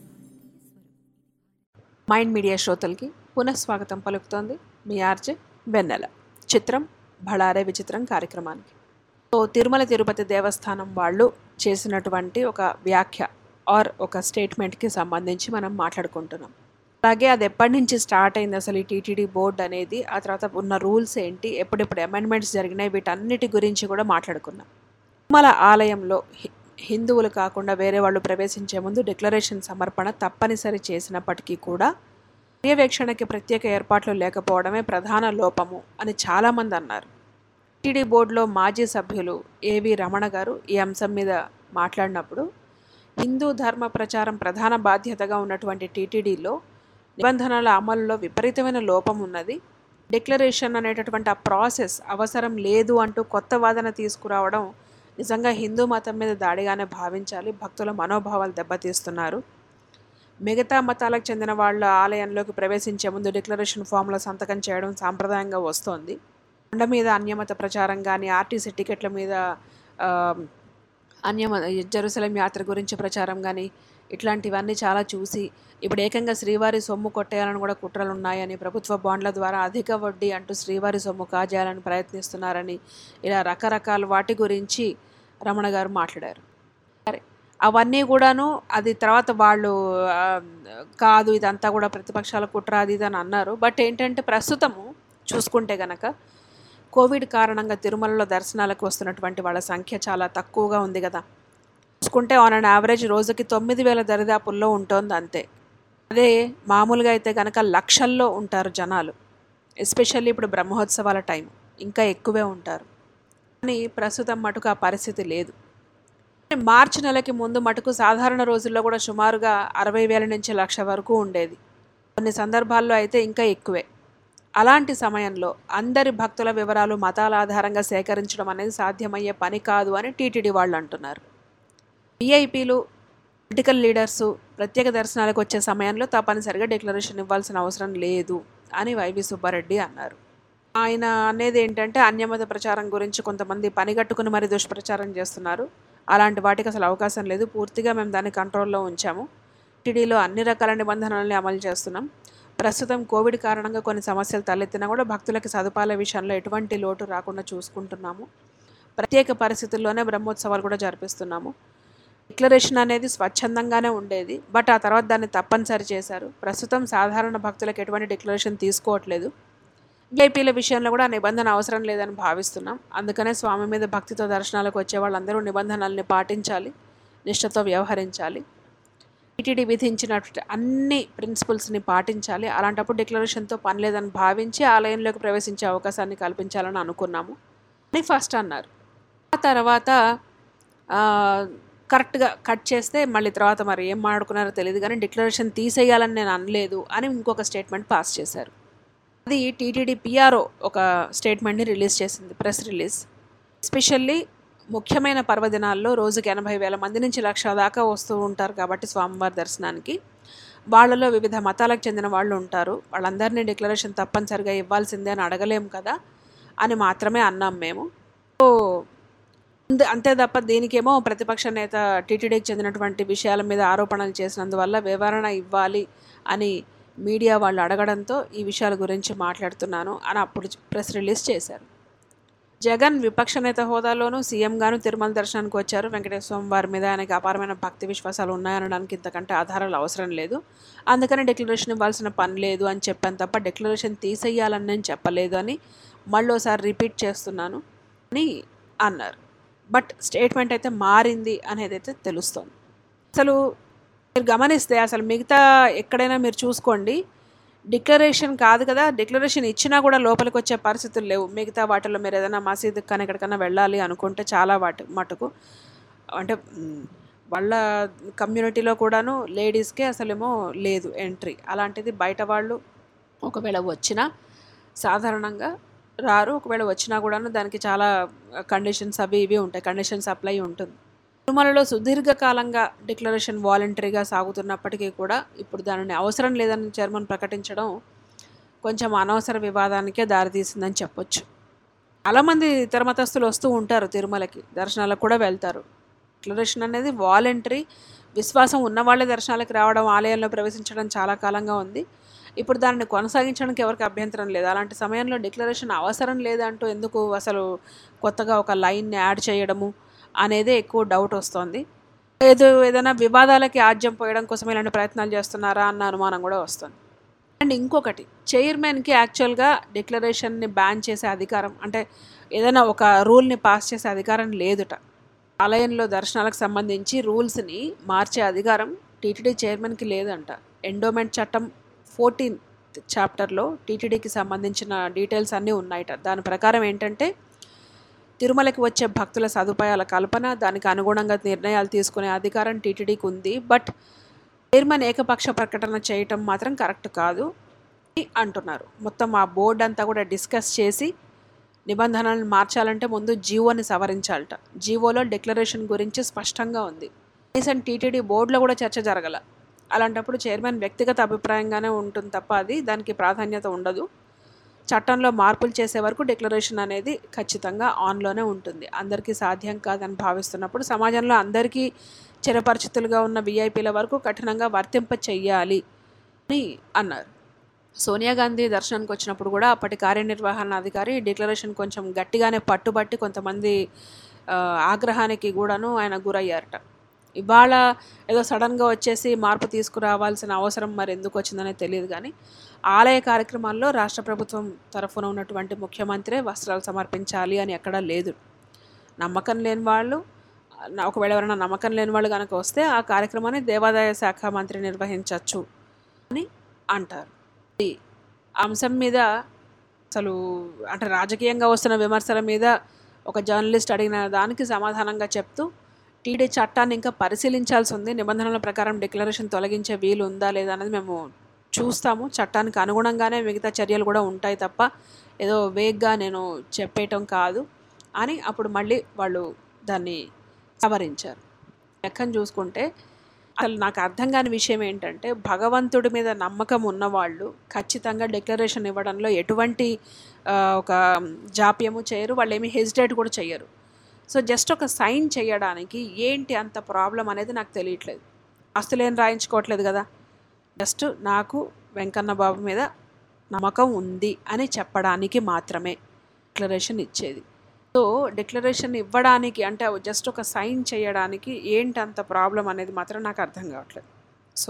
mind media శ్రోతలకి పునఃస్వాగతం పలుకుతోంది మీ RJ వెన్నెల చిత్రం భళారే విచిత్రం కార్యక్రమానికి so Tirumala Tirupati దేవస్థానం వాళ్ళు చేసినటువంటి ఒక వ్యాఖ్య ఆర్ ఒక స్టేట్మెంట్కి సంబంధించి మనం మాట్లాడుకుంటున్నాం అలాగే అది ఎప్పటి నుంచి స్టార్ట్ అయింది అసలు ఈ టీటీడీ బోర్డు అనేది ఆ తర్వాత ఉన్న రూల్స్ ఏంటి ఎప్పుడెప్పుడు అమెండ్మెంట్స్ జరిగినాయి వీటన్నిటి గురించి కూడా మాట్లాడుకున్నాం తిరుమల ఆలయంలో హి- హిందువులు కాకుండా వేరే వాళ్ళు ప్రవేశించే ముందు డిక్లరేషన్ సమర్పణ తప్పనిసరి చేసినప్పటికీ కూడా పర్యవేక్షణకి ప్రత్యేక ఏర్పాట్లు లేకపోవడమే ప్రధాన లోపము అని చాలామంది అన్నారు టీడీ బోర్డులో మాజీ సభ్యులు ఏవి రమణ గారు ఈ అంశం మీద మాట్లాడినప్పుడు హిందూ ధర్మ ప్రచారం ప్రధాన బాధ్యతగా ఉన్నటువంటి టీటీడీలో నిబంధనల అమలులో విపరీతమైన లోపం ఉన్నది డిక్లరేషన్ అనేటటువంటి ఆ ప్రాసెస్ అవసరం లేదు అంటూ కొత్త వాదన తీసుకురావడం నిజంగా హిందూ మతం మీద దాడిగానే భావించాలి భక్తుల మనోభావాలు దెబ్బతీస్తున్నారు మిగతా మతాలకు చెందిన వాళ్ళ ఆలయంలోకి ప్రవేశించే ముందు డిక్లరేషన్ ఫామ్లో సంతకం చేయడం సాంప్రదాయంగా వస్తోంది కొండ మీద అన్యమత ప్రచారం కానీ ఆర్టీసీ టికెట్ల మీద ఆ, అన్యమ జెరూసలేం యాత్ర గురించి ప్రచారం కానీ ఇట్లాంటివన్నీ చాలా చూసి ఇప్పుడు ఏకంగా శ్రీవారి సొమ్ము కొట్టేయాలని కూడా కుట్రలు ఉన్నాయని ప్రభుత్వ బాండ్ల ద్వారా అధిక వడ్డీ అంటూ శ్రీవారి సొమ్ము కాజేయాలని ప్రయత్నిస్తున్నారని ఇలా రకరకాల వాటి గురించి రమణ గారు మాట్లాడారు సరే అవన్నీ కూడాను అది తర్వాత వాళ్ళు ఆ, కాదు ఇదంతా కూడా ప్రతిపక్షాల కుట్ర అది ఇది అని అన్నారు బట్ ఏంటంటే ప్రస్తుతము చూసుకుంటే గనక కోవిడ్ కారణంగా తిరుమలలో దర్శనాలకు వస్తున్నటువంటి వాళ్ళ సంఖ్య చాలా తక్కువగా ఉంది కదా చూసుకుంటే ఆన్ అండ్ యావరేజ్ రోజుకి తొమ్మిది వేల దరిదాపుల్లో ఉంటుంది అంతే అదే మామూలుగా అయితే కనుక లక్షల్లో ఉంటారు జనాలు ఎస్పెషల్లీ ఇప్పుడు బ్రహ్మోత్సవాల టైం ఇంకా ఎక్కువే ఉంటారు కానీ ప్రస్తుతం మటుకు ఆ పరిస్థితి లేదు మార్చి నెలకి ముందు మటుకు సాధారణ రోజుల్లో కూడా సుమారుగా అరవై వేల నుంచి లక్ష వరకు ఉండేది కొన్ని సందర్భాల్లో అయితే ఇంకా ఎక్కువే అలాంటి సమయంలో అందరి భక్తుల వివరాలు మతాల ఆధారంగా సేకరించడం అనేది సాధ్యమయ్యే పని కాదు అని టీటీడీ వాళ్ళు అంటున్నారు విఐపీలు పొలిటికల్ లీడర్సు ప్రత్యేక దర్శనాలకు వచ్చే సమయంలో తప్పనిసరిగా డిక్లరేషన్ ఇవ్వాల్సిన అవసరం లేదు అని వైవి సుబ్బారెడ్డి అన్నారు ఆయన అనేది ఏంటంటే అన్యమత ప్రచారం గురించి కొంతమంది పనిగట్టుకుని మరి దుష్ప్రచారం చేస్తున్నారు అలాంటి వాటికి అసలు అవకాశం లేదు పూర్తిగా మేము దాన్ని కంట్రోల్లో ఉంచాము టీడీలో అన్ని రకాల నిబంధనల్ని అమలు చేస్తున్నాం ప్రస్తుతం కోవిడ్ కారణంగా కొన్ని సమస్యలు తలెత్తినా కూడా భక్తులకి సదుపాయాల విషయంలో ఎటువంటి లోటు రాకుండా చూసుకుంటున్నాము ప్రత్యేక పరిస్థితుల్లోనే బ్రహ్మోత్సవాలు కూడా జరిపిస్తున్నాము డిక్లరేషన్ అనేది స్వచ్ఛందంగానే ఉండేది బట్ ఆ తర్వాత దాన్ని తప్పనిసరి చేశారు ప్రస్తుతం సాధారణ భక్తులకు ఎటువంటి డిక్లరేషన్ తీసుకోవట్లేదు విఐపీల విషయంలో కూడా ఆ నిబంధన అవసరం లేదని భావిస్తున్నాం అందుకనే స్వామి మీద భక్తితో దర్శనాలకు వచ్చే వాళ్ళందరూ నిబంధనల్ని పాటించాలి నిష్ఠతో వ్యవహరించాలి టీటీడీ విధించిన అన్ని ప్రిన్సిపల్స్ని పాటించాలి అలాంటప్పుడు డిక్లరేషన్తో పని లేదని భావించి ఆలయంలోకి ప్రవేశించే అవకాశాన్ని కల్పించాలని అనుకున్నాము అని ఫస్ట్ అన్నారు ఆ తర్వాత ఆ, కరెక్ట్గా కట్ చేస్తే మళ్ళీ తర్వాత మరి ఏం మాట్లాడుకున్నారో తెలియదు కానీ డిక్లరేషన్ తీసేయాలని నేను అనలేదు అని ఇంకొక స్టేట్మెంట్ పాస్ చేశారు అది టీటీడీ పిఆర్ఓ ఒక స్టేట్మెంట్ని రిలీజ్ చేసింది ప్రెస్ రిలీజ్ ఎస్పెషల్లీ ముఖ్యమైన పర్వదినాల్లో రోజుకి ఎనభై వేల మంది నుంచి లక్ష దాకా వస్తూ ఉంటారు కాబట్టి స్వామివారి దర్శనానికి వాళ్ళలో వివిధ మతాలకు చెందిన వాళ్ళు ఉంటారు వాళ్ళందరినీ డిక్లరేషన్ తప్పనిసరిగా ఇవ్వాల్సిందే అని అడగలేము కదా అని మాత్రమే అన్నాం మేము సో అంతే- అంతే తప్ప దీనికేమో ప్రతిపక్ష నేత టీటీడీకి చెందినటువంటి విషయాల మీద ఆరోపణలు చేసినందువల్ల వివరణ ఇవ్వాలి అని మీడియా వాళ్ళు అడగడంతో ఈ విషయాల గురించి మాట్లాడుతున్నాను అని అప్పుడు ప్రెస్ రిలీజ్ చేశారు జగన్ విపక్ష నేత హోదాలోనూ సీఎంగాను తిరుమల దర్శనానికి వచ్చారు వెంకటేశ్వర స్వామి వారి మీద ఆయనకి అపారమైన భక్తి విశ్వాసాలు ఉన్నాయనడానికి ఇంతకంటే ఆధారాలు అవసరం లేదు అందుకని డిక్లరేషన్ ఇవ్వాల్సిన పని లేదు అని చెప్పాను తప్ప డిక్లరేషన్ తీసేయాలని నేను చెప్పలేదు అని మళ్ళోసారి రిపీట్ చేస్తున్నాను అని అన్నారు బట్ స్టేట్మెంట్ అయితే మారింది అనేది అయితే తెలుస్తోంది అసలు మీరు గమనిస్తే అసలు మిగతా ఎక్కడైనా మీరు చూసుకోండి డిక్లరేషన్ కాదు కదా డిక్లరేషన్ ఇచ్చినా కూడా లోపలికి వచ్చే పరిస్థితులు లేవు మిగతా వాటిలో మీరు ఏదైనా మసీదుకి కానీ ఎక్కడికైనా వెళ్ళాలి అనుకుంటే చాలా వాటి మటుకు అంటే మ్, వాళ్ళ కమ్యూనిటీలో కూడాను లేడీస్కే అసలేమో లేదు ఎంట్రీ అలాంటిది బయట వాళ్ళు ఒకవేళ వచ్చినా సాధారణంగా రారు ఒకవేళ వచ్చినా కూడాను దానికి చాలా కండిషన్స్ అవి ఇవి ఉంటాయి కండిషన్స్ అప్లై ఉంటుంది తిరుమలలో సుదీర్ఘకాలంగా డిక్లరేషన్ వాలంటరీగా సాగుతున్నప్పటికీ కూడా ఇప్పుడు దానిని అవసరం లేదని చైర్మన్ ప్రకటించడం కొంచెం అనవసర వివాదానికే దారితీసిందని చెప్పొచ్చు చాలామంది ఇతర మతస్థులు వస్తూ ఉంటారు తిరుమలకి దర్శనాలకు కూడా వెళ్తారు డిక్లరేషన్ అనేది వాలంటరీ విశ్వాసం ఉన్నవాళ్ళే దర్శనాలకు రావడం ఆలయంలో ప్రవేశించడం చాలా కాలంగా ఉంది ఇప్పుడు దానిని కొనసాగించడానికి ఎవరికి అభ్యంతరం లేదు అలాంటి సమయంలో డిక్లరేషన్ అవసరం లేదంటూ ఎందుకు అసలు కొత్తగా ఒక లైన్ని యాడ్ చేయడము అనేదే ఎక్కువ డౌట్ వస్తుంది ఏదో ఏదైనా వివాదాలకి ఆజ్యం పోయడం కోసం ఇలాంటి ప్రయత్నాలు చేస్తున్నారా అన్న అనుమానం కూడా వస్తుంది అండ్ ఇంకొకటి చైర్మన్కి యాక్చువల్గా డిక్లరేషన్ని బ్యాన్ చేసే అధికారం అంటే ఏదైనా ఒక రూల్ని పాస్ చేసే అధికారం లేదుట ఆలయంలో దర్శనాలకు సంబంధించి రూల్స్ని మార్చే అధికారం టీటీడీ చైర్మన్కి లేదంట ఎండోమెంట్ చట్టం ఫోర్టీన్ చాప్టర్లో టీటీడీకి సంబంధించిన డీటెయిల్స్ అన్నీ ఉన్నాయట దాని ప్రకారం ఏంటంటే తిరుమలకి వచ్చే భక్తుల సదుపాయాల కల్పన దానికి అనుగుణంగా నిర్ణయాలు తీసుకునే అధికారం టీటీడీకి ఉంది బట్ చైర్మన్ ఏకపక్ష ప్రకటన చేయటం మాత్రం కరెక్ట్ కాదు అని అంటున్నారు మొత్తం ఆ బోర్డు అంతా కూడా డిస్కస్ చేసి నిబంధనలను మార్చాలంటే ముందు జీవోని సవరించాలట జీవోలో డిక్లరేషన్ గురించి స్పష్టంగా ఉంది రీసెంట్ టీటీడీ బోర్డులో కూడా చర్చ జరగల అలాంటప్పుడు చైర్మన్ వ్యక్తిగత అభిప్రాయంగానే ఉంటుంది తప్ప అది దానికి ప్రాధాన్యత ఉండదు చట్టంలో మార్పులు చేసే వరకు డిక్లరేషన్ అనేది ఖచ్చితంగా ఆన్లోనే ఉంటుంది అందరికీ సాధ్యం కాదని భావిస్తున్నప్పుడు సమాజంలో అందరికీ చిరపరిచితులుగా ఉన్న విఐపీల వరకు కఠినంగా వర్తింప చెయ్యాలి అని అన్నారు సోనియా గాంధీ దర్శనానికి వచ్చినప్పుడు కూడా అప్పటి కార్యనిర్వహణ అధికారి డిక్లరేషన్ కొంచెం గట్టిగానే పట్టుబట్టి కొంతమంది ఆ, ఆగ్రహానికి కూడాను ఆయన గురయ్యారట ఇవాళ ఏదో సడన్గా వచ్చేసి మార్పు తీసుకురావాల్సిన అవసరం మరి ఎందుకు వచ్చిందనే తెలియదు కానీ ఆలయ కార్యక్రమాల్లో రాష్ట్ర ప్రభుత్వం తరఫున ఉన్నటువంటి ముఖ్యమంత్రే వస్త్రాలు సమర్పించాలి అని ఎక్కడా లేదు నమ్మకం లేని వాళ్ళు నా- ఒకవేళ ఎవరైనా నమ్మకం లేని వాళ్ళు కనుక వస్తే ఆ కార్యక్రమాన్ని దేవాదాయ శాఖ మంత్రి నిర్వహించవచ్చు అని అంటారు ఈ అంశం మీద అసలు అంటే రాజకీయంగా వస్తున్న విమర్శల మీద ఒక జర్నలిస్ట్ అడిగిన దానికి సమాధానంగా చెప్తూ టీడీ చట్టాన్ని ఇంకా పరిశీలించాల్సి ఉంది నిబంధనల ప్రకారం డిక్లరేషన్ తొలగించే వీలు ఉందా లేదా అనేది మేము చూస్తాము చట్టానికి అనుగుణంగానే మిగతా చర్యలు కూడా ఉంటాయి తప్ప ఏదో వేగ్గా నేను చెప్పేయటం కాదు అని అప్పుడు మళ్ళీ వాళ్ళు దాన్ని సవరించారు లెక్కను చూసుకుంటే అసలు నాకు అర్థం కాని విషయం ఏంటంటే భగవంతుడి మీద నమ్మకం ఉన్నవాళ్ళు ఖచ్చితంగా డిక్లరేషన్ ఇవ్వడంలో ఎటువంటి ఆ, ఒక జాప్యము చేయరు వాళ్ళు ఏమీ హెజిటేట్ కూడా చేయరు సో జస్ట్ ఒక సైన్ చేయడానికి ఏంటి అంత ప్రాబ్లం అనేది నాకు తెలియట్లేదు ఆస్తులేం రాయించుకోవట్లేదు కదా జస్ట్ నాకు వెంకన్న బాబు మీద నమ్మకం ఉంది అని చెప్పడానికి మాత్రమే డిక్లరేషన్ ఇచ్చేది సో డిక్లరేషన్ ఇవ్వడానికి అంటే జస్ట్ ఒక సైన్ చేయడానికి ఏంటి అంత ప్రాబ్లం అనేది మాత్రం నాకు అర్థం కావట్లేదు సో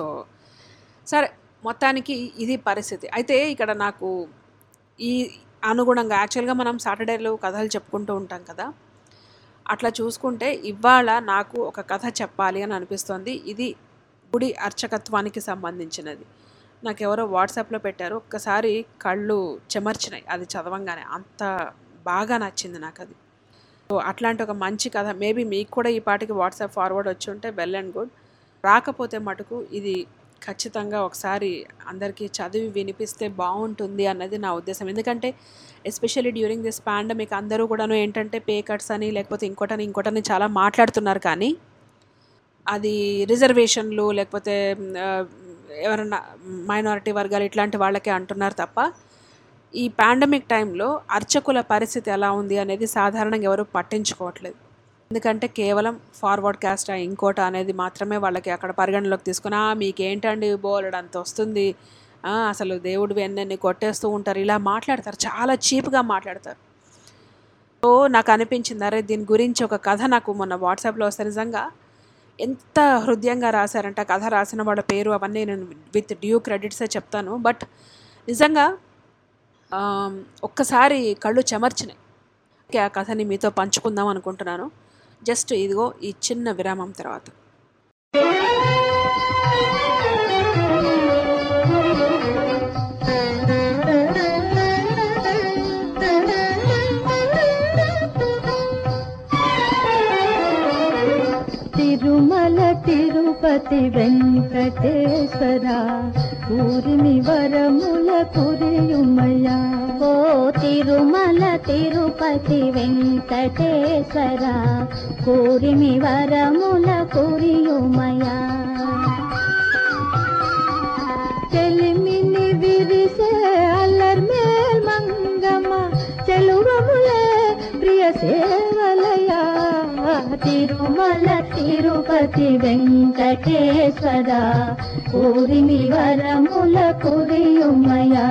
సరే మొత్తానికి ఇది పరిస్థితి అయితే ఇక్కడ నాకు ఈ అనుగుణంగా యాక్చువల్గా మనం సాటర్డేలో కథలు చెప్పుకుంటూ ఉంటాం కదా అట్లా చూసుకుంటే ఇవాళ నాకు ఒక కథ చెప్పాలి అని అనిపిస్తోంది ఇది గుడి అర్చకత్వానికి సంబంధించినది నాకు ఎవరో వాట్సాప్లో పెట్టారు ఒక్కసారి కళ్ళు చెమర్చినాయి అది చదవంగానే అంత బాగా నచ్చింది నాకు అది సో అట్లాంటి ఒక మంచి కథ మేబీ మీకు కూడా ఈ పాటికి వాట్సాప్ ఫార్వర్డ్ వచ్చి ఉంటే వెల్ అండ్ గుడ్ రాకపోతే మటుకు ఇది ఖచ్చితంగా ఒకసారి అందరికీ చదివి వినిపిస్తే బాగుంటుంది అన్నది నా ఉద్దేశం ఎందుకంటే ఎస్పెషల్లీ డ్యూరింగ్ దిస్ పాండమిక్ అందరూ కూడాను ఏంటంటే పే కట్స్ అని లేకపోతే ఇంకోటని ఇంకోటని చాలా మాట్లాడుతున్నారు కానీ అది రిజర్వేషన్లు లేకపోతే ఆ, ఎవరన్నా మైనారిటీ వర్గాలు ఇట్లాంటి వాళ్ళకే అంటున్నారు తప్ప ఈ పాండమిక్ టైంలో అర్చకుల పరిస్థితి ఎలా ఉంది అనేది సాధారణంగా ఎవరు పట్టించుకోవట్లేదు ఎందుకంటే కేవలం ఫార్వర్డ్ క్యాస్ట్ ఇంకోట అనేది మాత్రమే వాళ్ళకి అక్కడ పరిగణలోకి తీసుకుని "ఆ, మీకేంటండి బోలెడు అంత వస్తుంది ఆ, అసలు దేవుడివి ఎన్నెన్ని కొట్టేస్తూ ఉంటారు ఇలా మాట్లాడతారు చాలా చీప్గా మాట్లాడతారు సో నాకు అనిపించింది అరే దీని గురించి ఒక కథ నాకు మొన్న వాట్సాప్లో వస్తే నిజంగా ఎంత హృదయంగా రాశారంటే ఆ కథ రాసిన వాళ్ళ పేరు అవన్నీ నేను విత్ డ్యూ క్రెడిట్సే చెప్తాను బట్ నిజంగా ఆమ్, ఒక్కసారి కళ్ళు చెమర్చినాయి ఓకే, ఆ కథని మీతో పంచుకుందాం అనుకుంటున్నాను జస్ట్ ఇదిగో ఈ చిన్న విరామం తర్వాత తిరుమల తిరుపతి వెంకటేశ్వర ఊరిని వరముల కురియుమయ ఓ తిరుమల తిరుపతి వెంకటేశ్వర కూరిమి వరముల కురియుమయ చెలిమిని విరిసే అల్లర్మేల్ మంగమ్మ చెలువములే ప్రియ సేవలయ తిరుమల తిరుపతి వెంకటేశ్వర ఊరిమి వరముల కురియుమయా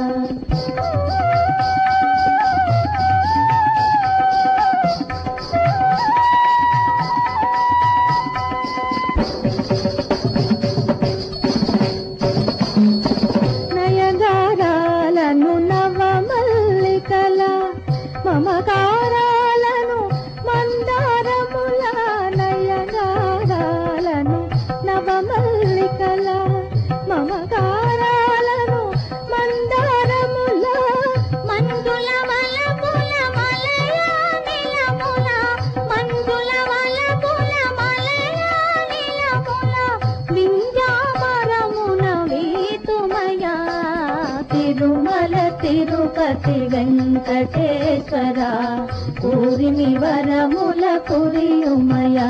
నయగారాలను నవమల్లికల మమకారాలను మందారముల నయగారాలను నవమల్లికల మమకారాలను మందారముల మంజుల మలపుల మలయ నిలముల మంజుల మలపుల మలయ నిలముల వింజామరమున వీతుమయా తిరుమల తిరుపతి వెంకటేశ్వర ఊరిమి వరముల కురియుమయా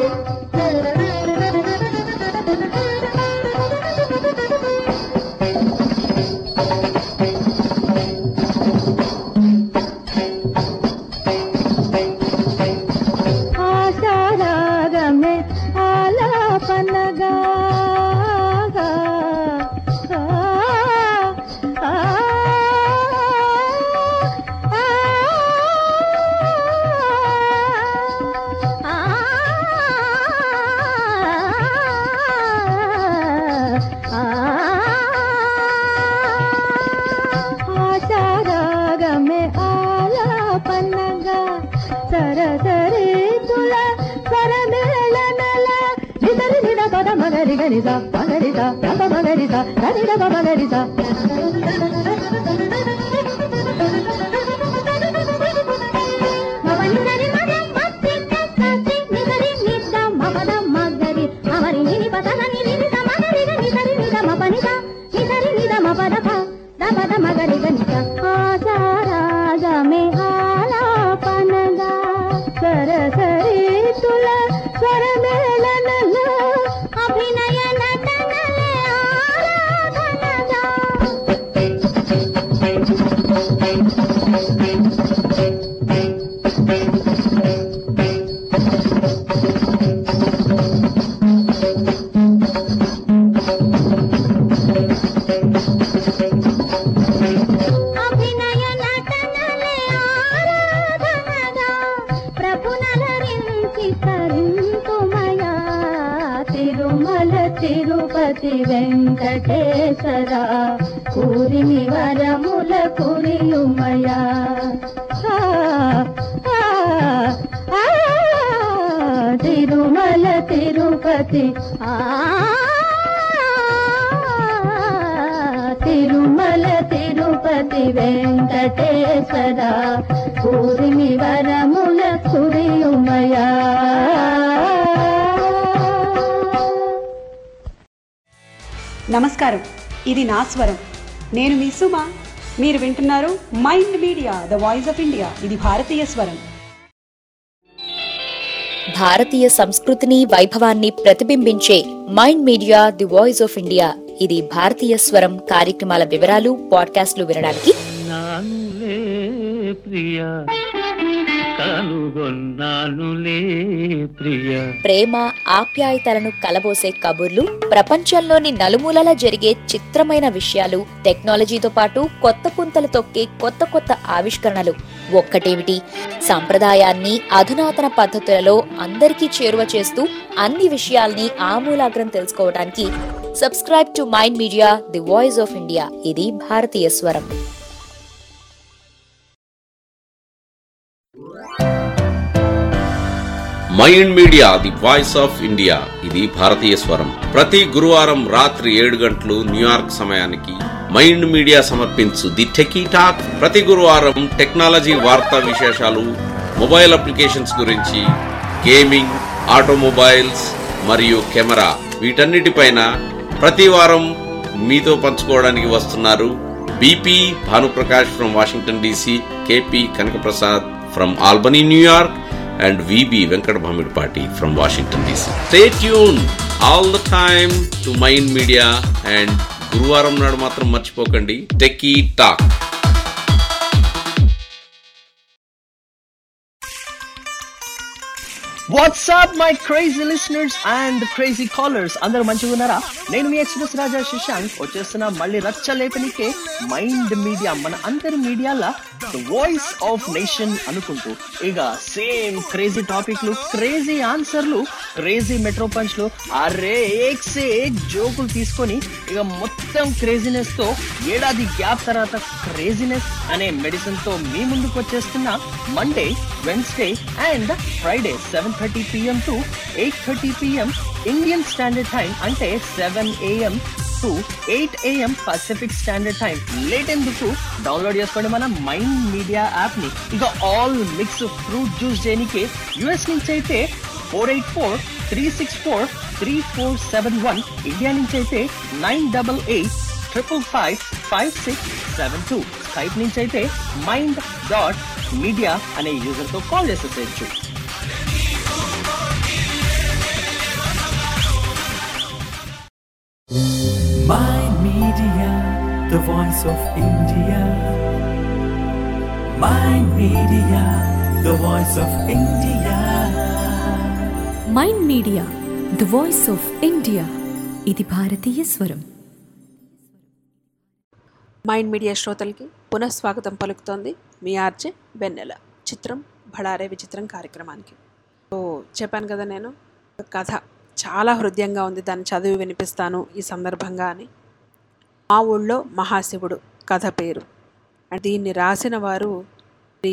ఆశారాగమే ఆలాపనగా ఆ, ఆ, ఆ, ఆ, ఆశారాగమే ఆలాపనగా సరసరి కుల స్వరమేళనల నిదరి నిద పద మగరి గనిద మగరిద రప మగరిద రనిద మగరిద మవనిదరి మగ మత్తి కత్తి నిదరి నిద మపద మగరి అమరి నిని పదన నిని నిద మగరి నిదరి నిద మపనిద నిదరి నిద మపద ప దపద మగరి గనిద ఆచారాగమే ఆలాపనగా సరసరి తుల స్వరమేళనల అభినయ నటనలే ఆరాధనగా అభినయ నటనలే ఆరాధనగా ప్రభునరించి తరింతుమయా తిరుమల తిరుపతి వెంకటేశ్వర కూరిమి వరముల కురియుమయా ఆ, ఆ, ఆ, తిరుమల తిరుపతి ఆ తిరుమల తిరుపతి వెంకటేశ్వర కూరిమి వరముల కురియుమయా నమస్కారం ఇది నా స్వరం నేను మీ సుమ మీరు వింటున్నారు mind media the voice of India ఇది భారతీయ స్వరం భారతీయ సంస్కృతిని వైభవాన్ని ప్రతిబింబించే mind media the voice of India ఇది భారతీయ స్వరం కార్యక్రమాల వివరాలు పాడ్కాస్ట్లు వినడానికి నానులే ప్రియ కనుగొన్నానులే ప్రియ ప్రేమ ఆప్యాయతలను కలబోసే కబుర్లు ప్రపంచంలోని నలుమూలలా జరిగే చిత్రమైన విషయాలు టెక్నాలజీతో పాటు కొత్త పుంతలు తొక్కే కొత్త కొత్త ఆవిష్కరణలు ఒక్కటేమిటి సంప్రదాయాన్ని అధునాతన పద్ధతులలో అందరికీ చేరువ చేస్తూ అన్ని విషయాల్ని ఆమూలాగ్రం తెలుసుకోవడానికి subscribe to mind media the voice of India ఇది భారతీయ స్వరం mind media the voice of India ఇది భారతీయ స్వరం ప్రతి గురువారం రాత్రి ఏడు గంటలు న్యూయార్క్ సమయానికి మైండ్ మీడియా సమర్పించు ది టెకీ టాక్ ప్రతి గురువారం టెక్నాలజీ వార్తా విశేషాలు మొబైల్ అప్లికేషన్స్ గురించి గేమింగ్ ఆటోమొబైల్స్ మరియు కెమెరా వీటన్నిటిపైన ప్రతి వారం మీతో పంచుకోవడానికి వస్తున్నారు BP Bhanuprakash from Washington DC KP Kanakaprasad from Albany New York and VB Venkat Bhamidpati from Washington DC. Stay tuned all the time to Mind Media and గురువారం నాడు మాత్రం మర్చిపోకండి techie talk WhatsApp my crazy listeners and crazy callers అందరూ మంచిగా ఉన్నారా నేను మీ express రాజా శశాంక్ వచ్చేస్తున్న మళ్ళీ రచ్చ లేపనికే మైండ్ మీడియా మన అందరి మీడియాల వాయిస్ ఆఫ్ నేషన్ అనుకుంటూ ఇక సేమ్ క్రేజీ టాపిక్లు క్రేజీ ఆన్సర్లు క్రేజీ మెట్రో పంచ్లు అరే ఏక్ సే ఏక్ జోకులు తీసుకొని ఇక మొత్తం క్రేజీనెస్ తో ఏడాది గ్యాప్ తర్వాత క్రేజీనెస్ అనే మెడిసిన్ తో మీ ముందుకు వచ్చేస్తున్న Monday Wednesday and Friday seven thirty PM to eight thirty PM Indian standard time అంటే seven AM to eight AM Pacific standard time late ఎందుకు డౌన్లోడ్ చేసుకోండి మన మైండ్ మీడియా యాప్ ని ఇక ఆల్ మిక్స్ ఫ్రూట్ జ్యూస్ చేయడానికి US నుంచి అయితే four eight four three six four three four seven one India నుంచి అయితే nine double eight triple five five six seven two Skype నుంచి అయితే మైండ్ డాట్ మీడియా అనే యూజర్ తో కాల్ చేసేసేయచ్చు Mind Media, the voice of India. Mind Media, the voice of India. Mind media the voice of India ఇది భారతీయ స్వరం mind media శ్రోతలకి పునఃస్వాగతం పలుకుతోంది మీ ఆర్జే వెన్నెల చిత్రం భడారే విచిత్రం కార్యక్రమానికి సో చెప్పాను కదా నేను ఒక కథ చాలా హృదయంగా ఉంది దాన్ని చదివి వినిపిస్తాను ఈ సందర్భంగా అని మా ఊళ్ళో మహాశివుడు కథ పేరు అండ్ దీన్ని రాసిన వారు శ్రీ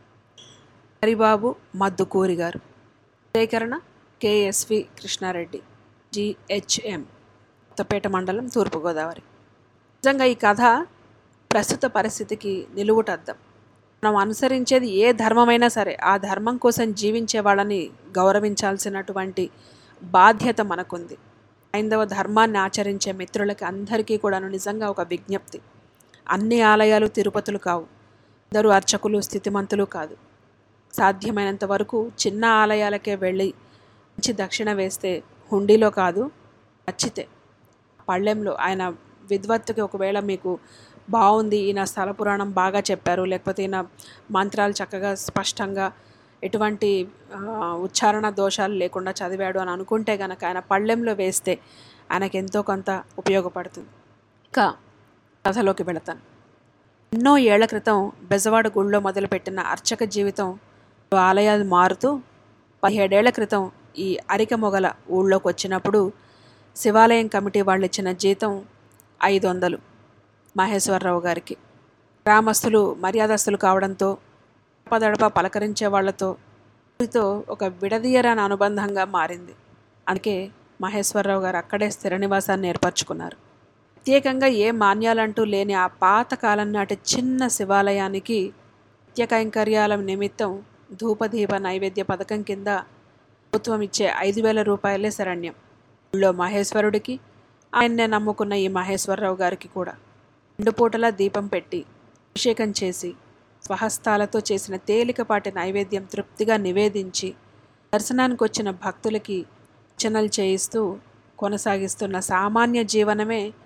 హరిబాబు మద్దుకూరి గారు సేకరణ కేఎస్వి కృష్ణారెడ్డి జిహెచ్ఎం కొత్తపేట మండలం తూర్పుగోదావరి నిజంగా ఈ కథ ప్రస్తుత పరిస్థితికి నిలువుటద్దం మనం అనుసరించేది ఏ ధర్మమైనా సరే ఆ ధర్మం కోసం జీవించే వాళ్ళని గౌరవించాల్సినటువంటి బాధ్యత మనకుంది ఐందవ ధర్మాన్ని ఆచరించే మిత్రులకి అందరికీ కూడాను నిజంగా ఒక విజ్ఞప్తి అన్ని ఆలయాలు తిరుపతులు కావు అందరూ అర్చకులు స్థితిమంతులు కాదు సాధ్యమైనంత వరకు చిన్న ఆలయాలకే వెళ్ళి మంచి దక్షిణ వేస్తే హుండీలో కాదు నచ్చితే పళ్ళెంలో ఆయన విద్వత్తుకి ఒకవేళ మీకు బాగుంది ఈయన స్థల పురాణం బాగా చెప్పారు లేకపోతే ఈయన మంత్రాలు చక్కగా స్పష్టంగా ఎటువంటి ఆ, ఉచ్చారణ దోషాలు లేకుండా చదివాడు అని అనుకుంటే కనుక ఆయన పళ్ళెంలో వేస్తే ఆయనకి ఎంతో కొంత ఉపయోగపడుతుంది ఇంకా కథలోకి వెళతాను ఎన్నో ఏళ్ల క్రితం బెజవాడ గుళ్ళో మొదలుపెట్టిన అర్చక జీవితం ఆలయాలు మారుతూ పదిహేడేళ్ల క్రితం ఈ అరిక మొగల ఊళ్ళోకి వచ్చినప్పుడు శివాలయం కమిటీ వాళ్ళు ఇచ్చిన జీతం ఐదు వందలు మహేశ్వరరావు గారికి గ్రామస్తులు మర్యాదస్తులు కావడంతో పదడప పలకరించే వాళ్లతో వీరితో ఒక విడదీయరాని అనుబంధంగా మారింది అందుకే మహేశ్వరరావు గారు అక్కడే స్థిర నివాసాన్ని ఏర్పరచుకున్నారు ప్రత్యేకంగా ఏ మాన్యాలంటూ లేని ఆ పాత కాలం నాటి చిన్న శివాలయానికి నిత్య కైంకర్యాల నిమిత్తం ధూపదీప నైవేద్య పథకం కింద ప్రభుత్వం ఇచ్చే ఐదు వేల రూపాయలే శరణ్యం ఊళ్ళో మహేశ్వరుడికి ఆయన్నే నమ్ముకున్న ఈ మహేశ్వరరావు గారికి కూడా రెండు పూటలా దీపం పెట్టి అభిషేకం చేసి స్వహస్తాలతో చేసిన తేలికపాటి నైవేద్యం తృప్తిగా నివేదించి దర్శనానికి వచ్చిన భక్తులకి అర్చనలు చేయిస్తూ కొనసాగిస్తున్న సామాన్య జీవనమే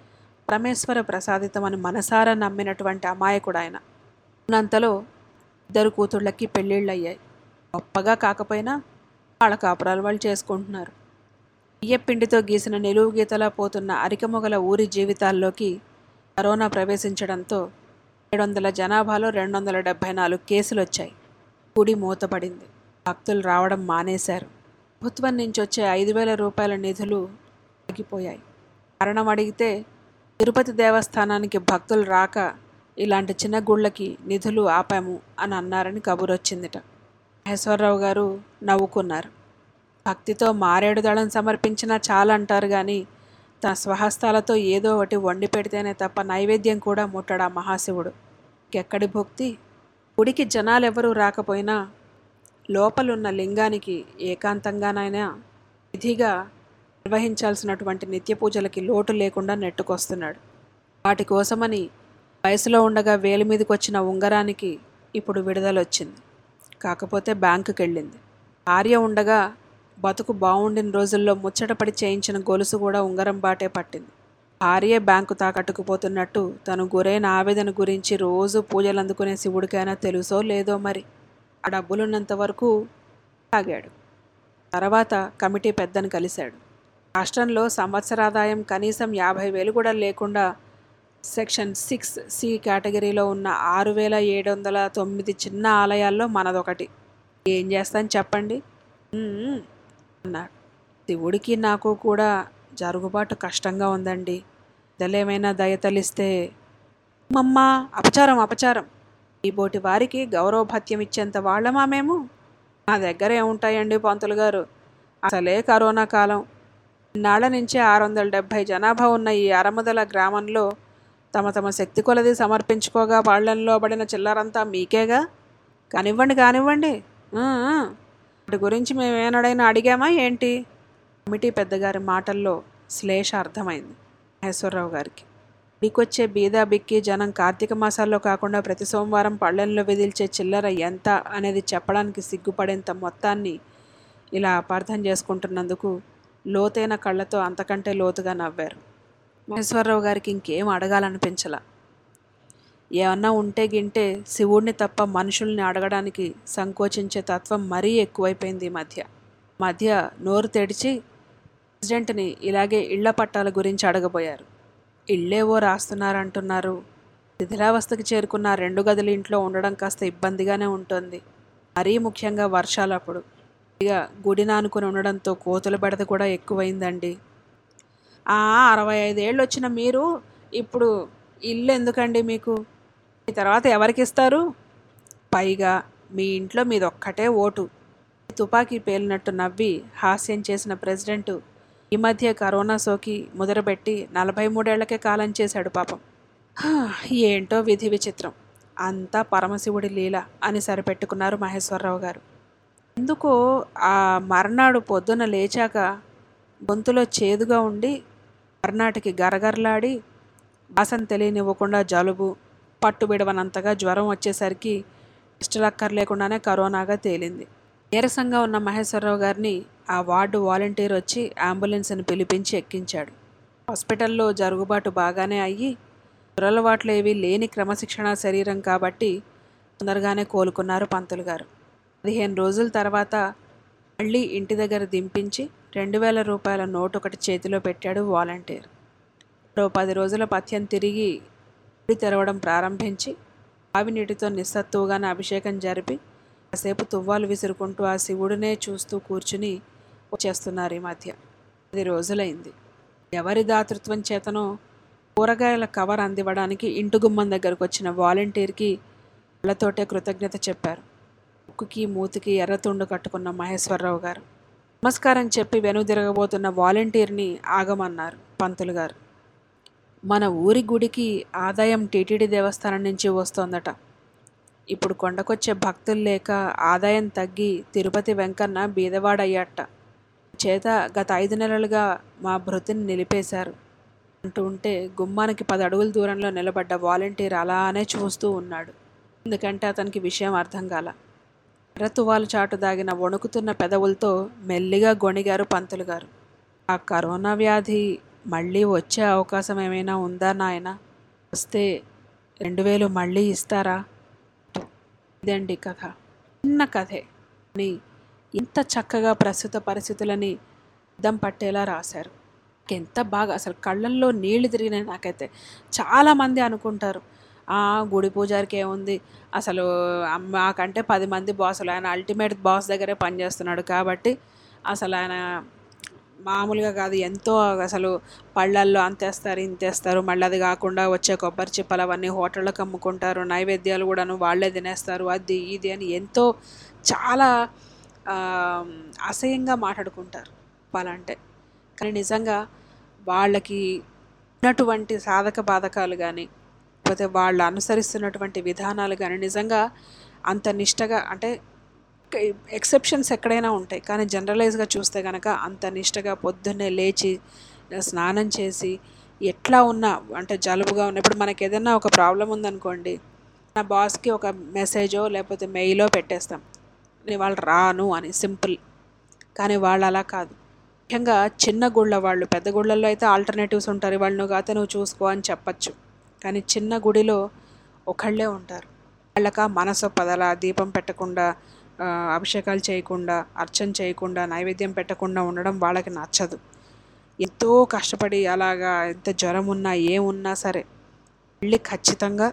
పరమేశ్వర ప్రసాదితమని మనసారా నమ్మినటువంటి అమాయకుడు ఆయన ఉన్నంతలో ఇద్దరు కూతుళ్ళకి పెళ్ళిళ్ళు అయ్యాయి గొప్పగా కాకపోయినా వాళ్ళ కాపురాలు వాళ్ళు చేసుకుంటున్నారు బియ్యపిండితో గీసిన నిలువు గీతలా పోతున్న అరికమొగల ఊరి జీవితాల్లోకి కరోనా ప్రవేశించడంతో ఏడు వందల జనాభాలో రెండు వందల డెబ్భై నాలుగు కేసులు వచ్చాయి గుడి మూతపడింది భక్తులు రావడం మానేశారు ప్రభుత్వం నుంచి వచ్చే ఐదు వేల రూపాయల నిధులు ఆగిపోయాయి కారణం అడిగితే తిరుపతి దేవస్థానానికి భక్తులు రాక ఇలాంటి చిన్న గుళ్ళకి నిధులు ఆపాము అని అన్నారని కబురొచ్చిందిట మహేశ్వరరావు గారు నవ్వుకున్నారు భక్తితో మారేడు దళం సమర్పించినా చాలంటారు కానీ తన స్వహస్తాలతో ఏదో ఒకటి వండి పెడితేనే తప్ప నైవేద్యం కూడా ముట్టడా మహాశివుడు ఎక్కడి భక్తి గుడికి జనాలు ఎవరూ రాకపోయినా లోపలున్న లింగానికి ఏకాంతంగానైనా విధిగా నిర్వహించాల్సినటువంటి నిత్య పూజలకి లోటు లేకుండా నెట్టుకొస్తున్నాడు వాటి కోసమని వయసులో ఉండగా వేలి మీదకి వచ్చిన ఉంగరానికి ఇప్పుడు విడుదల వచ్చింది కాకపోతే బ్యాంకుకి వెళ్ళింది భార్య ఉండగా బతుకు బాగుండిన రోజుల్లో ముచ్చటపడి చేయించిన గొలుసు కూడా ఉంగరం బాటే పట్టింది భార్యే బ్యాంకు తాకట్టుకుపోతున్నట్టు తను గురైన ఆవేదన గురించి రోజు పూజలు అందుకునే శివుడికైనా తెలుసో లేదో మరి ఆ డబ్బులున్నంత వరకు తాగాడు తర్వాత కమిటీ పెద్దను కలిశాడు రాష్ట్రంలో సంవత్సరాదాయం కనీసం యాభై వేలు కూడా లేకుండా సెక్షన్ సిక్స్ సి కేటగిరీలో ఉన్న ఆరు వేల ఏడు వందల తొమ్మిది చిన్న ఆలయాల్లో మనదొకటి ఏం చేస్తాను చెప్పండి "ఉమ్" అన్నాడు శివుడికి నాకు కూడా జరుగుబాటు కష్టంగా ఉందండి పెద్దలేమైనా దయతలిస్తే మమ్మా అపచారం అపచారం ఈ బోటి వారికి గౌరవభత్యం ఇచ్చేంత వాళ్ళమా మేము నా దగ్గర ఏముంటాయండి పంతులు గారు అసలే కరోనా కాలం ఇన్నాళ్ల నుంచి ఆరు వందల డెబ్భై జనాభా ఉన్న ఈ అరమదల గ్రామంలో తమ తమ శక్తి కొలది సమర్పించుకోగా వాళ్ళల్లో పడిన చిల్లరంతా మీకేగా కానివ్వండి కానివ్వండి ఆ, ఆ. వాటి గురించి మేమేనాడైనా అడిగామా ఏంటి కమిటీ పెద్దగారి మాటల్లో శ్లేష అర్థమైంది మహేశ్వరరావు గారికి గుడికొచ్చే బీదా బిక్కి జనం కార్తీక మాసాల్లో కాకుండా ప్రతి సోమవారం పళ్ళెంలో విదిల్చే చిల్లర ఎంత అనేది చెప్పడానికి సిగ్గుపడేంత మొత్తాన్ని ఇలా అపార్థం చేసుకుంటున్నందుకు లోతైన కళ్ళతో అంతకంటే లోతుగా నవ్వారు మహేశ్వరరావు గారికి ఇంకేం అడగాలనిపించలా ఏమన్నా ఉంటే గింటే శివుడిని తప్ప మనుషుల్ని అడగడానికి సంకోచించే తత్వం మరీ ఎక్కువైపోయింది ఈ మధ్య మధ్య నోరు తెడిచి ప్రెసిడెంట్ని ఇలాగే ఇళ్ల పట్టాల గురించి అడగబోయారు ఇళ్ళేవో రాస్తున్నారంటున్నారు శిథిలావస్థకి చేరుకున్న ఆ రెండు గదుల ఇంట్లో ఉండడం కాస్త ఇబ్బందిగానే ఉంటుంది మరీ ముఖ్యంగా వర్షాలప్పుడు ఇక గుడి నానుకుని ఉండడంతో కోతుల బెడద కూడా ఎక్కువైందండి ఆ, అరవై ఐదేళ్ళు వచ్చిన మీరు ఇప్పుడు ఇల్లు ఎందుకండి మీకు ఈ తర్వాత ఎవరికి ఇస్తారు పైగా మీ ఇంట్లో మీదొక్కటే ఓటు తుపాకీ పేలినట్టు నవ్వి హాస్యం చేసిన ప్రెసిడెంట్ ఈ మధ్య కరోనా సోకి ముదరబెట్టి నలభై మూడేళ్లకే కాలం చేశాడు పాపం హా, ఏంటో విధి విచిత్రం అంతా పరమశివుడి లీల అని సరిపెట్టుకున్నారు మహేశ్వరరావు గారు ఎందుకో ఆ మర్నాడు పొద్దున లేచాక గొంతులో చేదుగా ఉండి మర్నాటికి గరగరలాడి వాసన తెలియనివ్వకుండా జలుబు పట్టు విడవనంతగా జ్వరం వచ్చేసరికి ఇష్టలక్కర్ లేకుండానే కరోనాగా తేలింది నీరసంగా ఉన్న మహేశ్వరరావు గారిని ఆ వార్డు వాలంటీర్ వచ్చి అంబులెన్స్ని పిలిపించి ఎక్కించాడు హాస్పిటల్లో జరుగుబాటు బాగానే అయ్యి దురలవాట్లు ఏవి లేని క్రమశిక్షణ శరీరం కాబట్టి తొందరగానే కోలుకున్నారు పంతులు గారు పదిహేను రోజుల తర్వాత మళ్ళీ ఇంటి దగ్గర దింపించి రెండు వేల రూపాయల నోటు ఒకటి చేతిలో పెట్టాడు వాలంటీర్ మరో పది రోజుల పథ్యం తిరిగి గుడి తెరవడం ప్రారంభించి ఆవి నీటితో నిస్సత్తువుగానే అభిషేకం జరిపి కాసేపు తువ్వాలు విసురుకుంటూ ఆ శివుడినే చూస్తూ కూర్చుని వచ్చేస్తున్నారు ఈ మధ్య పది రోజులైంది ఎవరి దాతృత్వం చేతనో కూరగాయల కవర్ అందివ్వడానికి ఇంటి గుమ్మం దగ్గరకు వచ్చిన వాలంటీర్కి కళ్ళతోటే కృతజ్ఞత చెప్పారు ముక్కుకి మూతికి ఎర్రతుండు కట్టుకున్న మహేశ్వరరావు గారు నమస్కారం చెప్పి వెనుదిరగబోతున్న వాలంటీర్ని ఆగమన్నారు పంతులు గారు మన ఊరి గుడికి ఆదాయం టీటీడీ దేవస్థానం నుంచి వస్తోందట ఇప్పుడు కొండకొచ్చే భక్తులు లేక ఆదాయం తగ్గి తిరుపతి వెంకన్న బీదవాడయ్యాట చేత గత ఐదు నెలలుగా మా భృతిని నిలిపేశారు అంటూ ఉంటే గుమ్మానికి పది అడుగుల దూరంలో నిలబడ్డ వాలంటీర్ అలానే చూస్తూ ఉన్నాడు ఎందుకంటే అతనికి విషయం అర్థం కాల ఎర్రతువాలు చాటు దాగిన వణుకుతున్న పెదవులతో మెల్లిగా గొణిగారు పంతులు గారు ఆ కరోనా వ్యాధి మళ్ళీ వచ్చే అవకాశం ఏమైనా ఉందా నాయన వస్తే రెండు వేలు మళ్ళీ ఇస్తారా ఇదండి కథ చిన్న కథే అని ఇంత చక్కగా ప్రస్తుత పరిస్థితులని అద్దం పట్టేలా రాశారు ఎంత బాగా అసలు కళ్ళల్లో నీళ్లు తిరిగినాయి నాకైతే చాలామంది అనుకుంటారు "ఆ, గుడి పూజారికి ఏముంది అసలు అమ్మ- మాకంటే పది మంది బాసులు ఆయన అల్టిమేట్ బాస్ దగ్గరే పనిచేస్తున్నాడు కాబట్టి అసలు ఆయన మామూలుగా కాదు ఎంతో అసలు పళ్ళల్లో అంతేస్తారు ఇంతేస్తారు మళ్ళీ అది కాకుండా వచ్చే కొబ్బరి చిప్పలు అవన్నీ హోటళ్ళకి అమ్ముకుంటారు నైవేద్యాలు కూడాను వాళ్ళే తినేస్తారు అది ఇది అని ఎంతో చాలా ఆ, అసహ్యంగా మాట్లాడుకుంటారు చెప్పాలంటే కానీ నిజంగా వాళ్ళకి ఉన్నటువంటి సాధక బాధకాలు కానీ లేకపోతే వాళ్ళు అనుసరిస్తున్నటువంటి విధానాలు కానీ నిజంగా అంత నిష్టగా అంటే ఎక్సెప్షన్స్ ఎక్కడైనా ఉంటాయి కానీ జనరలైజ్గా చూస్తే కనుక అంత నిష్టగా పొద్దున్నే లేచి స్నానం చేసి ఎట్లా ఉన్నా అంటే జలుబుగా ఉన్న ఇప్పుడు మనకి ఏదైనా ఒక ప్రాబ్లం ఉందనుకోండి నా బాస్కి ఒక మెసేజో లేకపోతే మెయిలో పెట్టేస్తాం నేను వాళ్ళు రాను అని సింపుల్ కానీ వాళ్ళు అలా కాదు ముఖ్యంగా చిన్న గుళ్ళ వాళ్ళు పెద్ద గుళ్ళల్లో అయితే ఆల్టర్నేటివ్స్ ఉంటారు వాళ్ళు నువ్వు కాతే నువ్వు చూసుకో అని చెప్పచ్చు కానీ చిన్న గుడిలో ఒకళ్ళే ఉంటారు వాళ్ళక మనసు పదల దీపం పెట్టకుండా ఆ, అభిషేకాలు చేయకుండా అర్చన చేయకుండా నైవేద్యం పెట్టకుండా ఉండడం వాళ్ళకి నచ్చదు ఎంతో కష్టపడి అలాగా ఎంత జ్వరం ఉన్నా ఏమున్నా సరే వెళ్ళి ఖచ్చితంగా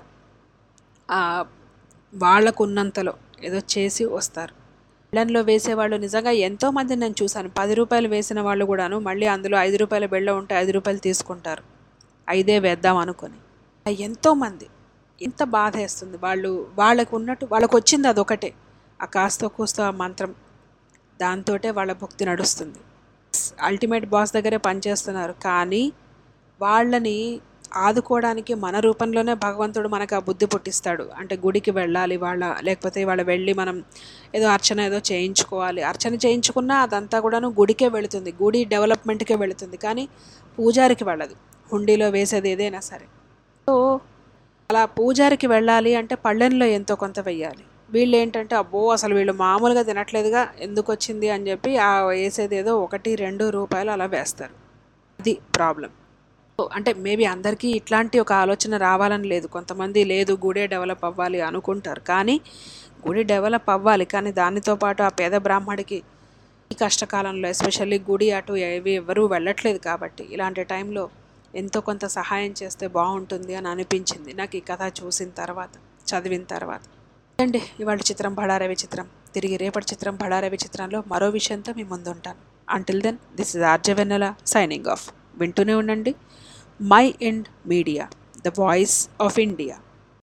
ఆ, వాళ్ళకు ఉన్నంతలో ఏదో చేసి వస్తారు బెల్లంలో వేసేవాళ్ళు నిజంగా ఎంతోమంది నేను చూశాను పది రూపాయలు వేసిన వాళ్ళు కూడాను మళ్ళీ అందులో ఐదు రూపాయల బెళ్ళ ఉంటే ఐదు రూపాయలు తీసుకుంటారు ఐదే వేద్దాం అనుకొని ఎంతోమంది ఎంత బాధ వేస్తుంది వాళ్ళు వాళ్ళకు ఉన్నట్టు వాళ్ళకు వచ్చింది అదొకటే ఆ కాస్త కూస్తో ఆ మంత్రం దాంతోటే వాళ్ళ భక్తి నడుస్తుంది అల్టిమేట్ బాస్ దగ్గరే పనిచేస్తున్నారు కానీ వాళ్ళని ఆదుకోవడానికి మన రూపంలోనే భగవంతుడు మనకు ఆ బుద్ధి పుట్టిస్తాడు అంటే గుడికి వెళ్ళాలి వాళ్ళ లేకపోతే వాళ్ళ వెళ్ళి మనం ఏదో అర్చన ఏదో చేయించుకోవాలి అర్చన చేయించుకున్నా అదంతా కూడాను గుడికే వెళుతుంది గుడి డెవలప్మెంట్కే వెళుతుంది కానీ పూజారికి వెళ్ళదు హుండీలో వేసేది ఏదైనా సరే సో అలా పూజారికి వెళ్ళాలి అంటే పళ్ళెంలో ఎంతో కొంత వెయ్యాలి వీళ్ళు ఏంటంటే అబ్బో అసలు వీళ్ళు మామూలుగా తినట్లేదుగా ఎందుకు వచ్చింది అని చెప్పి ఆ వేసేది ఏదో ఒకటి రెండు రూపాయలు అలా వేస్తారు అది ప్రాబ్లం అంటే మేబీ అందరికీ ఇట్లాంటి ఒక ఆలోచన రావాలని లేదు కొంతమంది లేదు గుడే డెవలప్ అవ్వాలి అనుకుంటారు కానీ గుడి డెవలప్ అవ్వాలి కానీ దానితో పాటు ఆ పేద బ్రాహ్మడికి ఈ కష్టకాలంలో ఎస్పెషల్లీ గుడి అటు ఏవి ఎవరూ వెళ్ళట్లేదు కాబట్టి ఇలాంటి టైంలో ఎంతో కొంత సహాయం చేస్తే బాగుంటుంది అని అనిపించింది నాకు ఈ కథ చూసిన తర్వాత చదివిన తర్వాత అండి ఇవాళ చిత్రం బడారవి చిత్రం తిరిగి రేపటి చిత్రం బడారవి చిత్రంలో మరో విషయంతో మీ ముందు ఉంటాను until then this is RJ Vennela signing off వింటూనే ఉండండి mind media the voice of India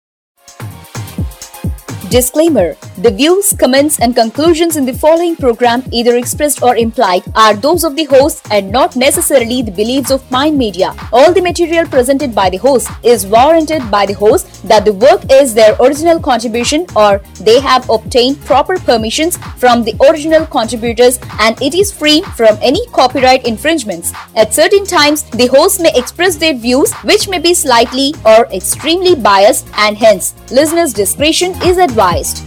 Disclaimer The views, comments, and conclusions in the following program, either expressed or implied, are those of the host and not necessarily the beliefs of Mind Media. All the material presented by the host is warranted by the host that the work is their original contribution or they have obtained proper permissions from the original contributors and it is free from any copyright infringements. At certain times, the host may express their views which may be slightly or extremely biased and hence listeners' discretion is advised.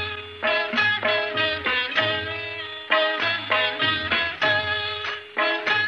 Thank you.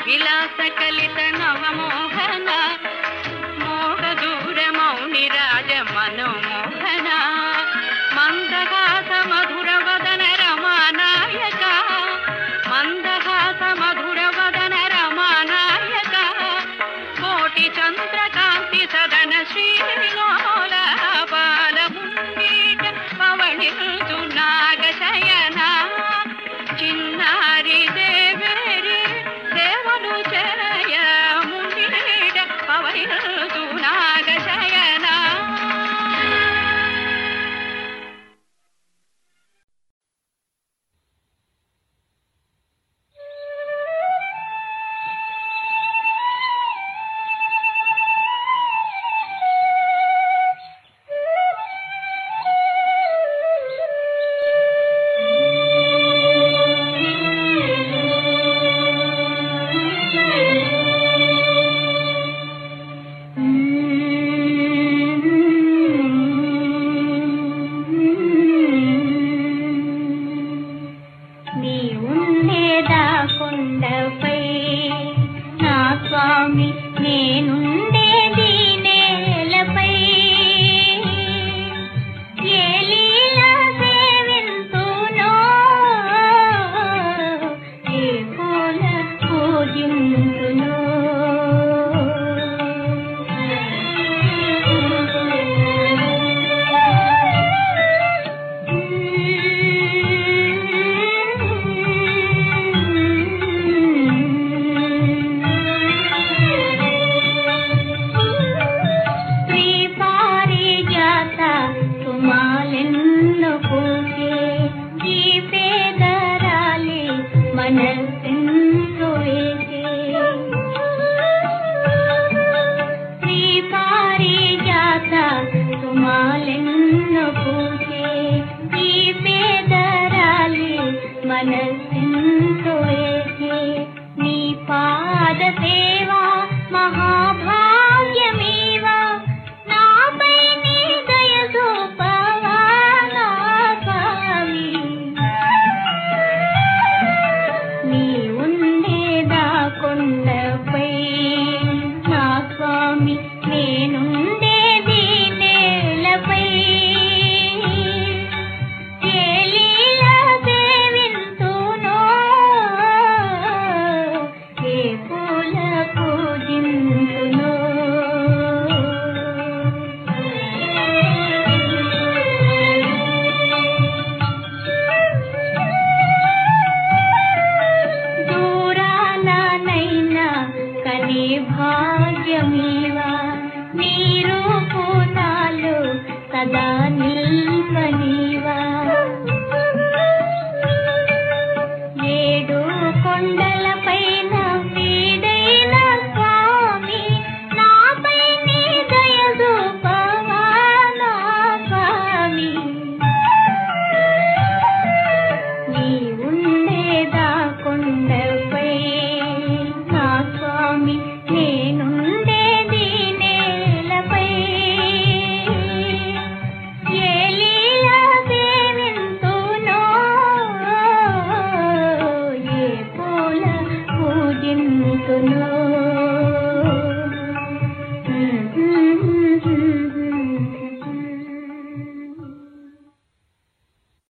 విలాస కలిత నవమోహన మోహ దూర మౌని రాజ మనోమోహన మందహాస మధుర వదన రమానాయక మందహాస మధుర వదన రమానాయక కోటి చంద్రకాంతి సదన శ్రీలోల బాలముండీట పవళిల్తు నాగశయన చిన్నారి దేవేరి దేవను జయ ముండీట పవళిల్తు నాగశయన నీ ఉండేదా కొండపై నా స్వామి నేనుండేది నేలపై ఏ లీల సేవింతునో ఏ పూల పూజింతునో శ్రీ పారిజాత సుమాలెన్ను పూజే ఈ పేదరాలి మనస్సెందు వేసే శ్రీ పారిజాత సుమాలెన్ను పూజే ఈ పేదరాలి మనస్సెందు వేసే నీ పాద సేవా మహాభాగ్యమేవా నాపై నీ దయ చూపవా నా స్వామి నీ ఉండేదా కొండపై నా స్వామి నేనుండేది నేలపై ఏ లీల సేవింతునో ఏ పూల పూజింతునో దూరాలనైనా కనే భాగ్యమీవా నీరు పూనాలు సదా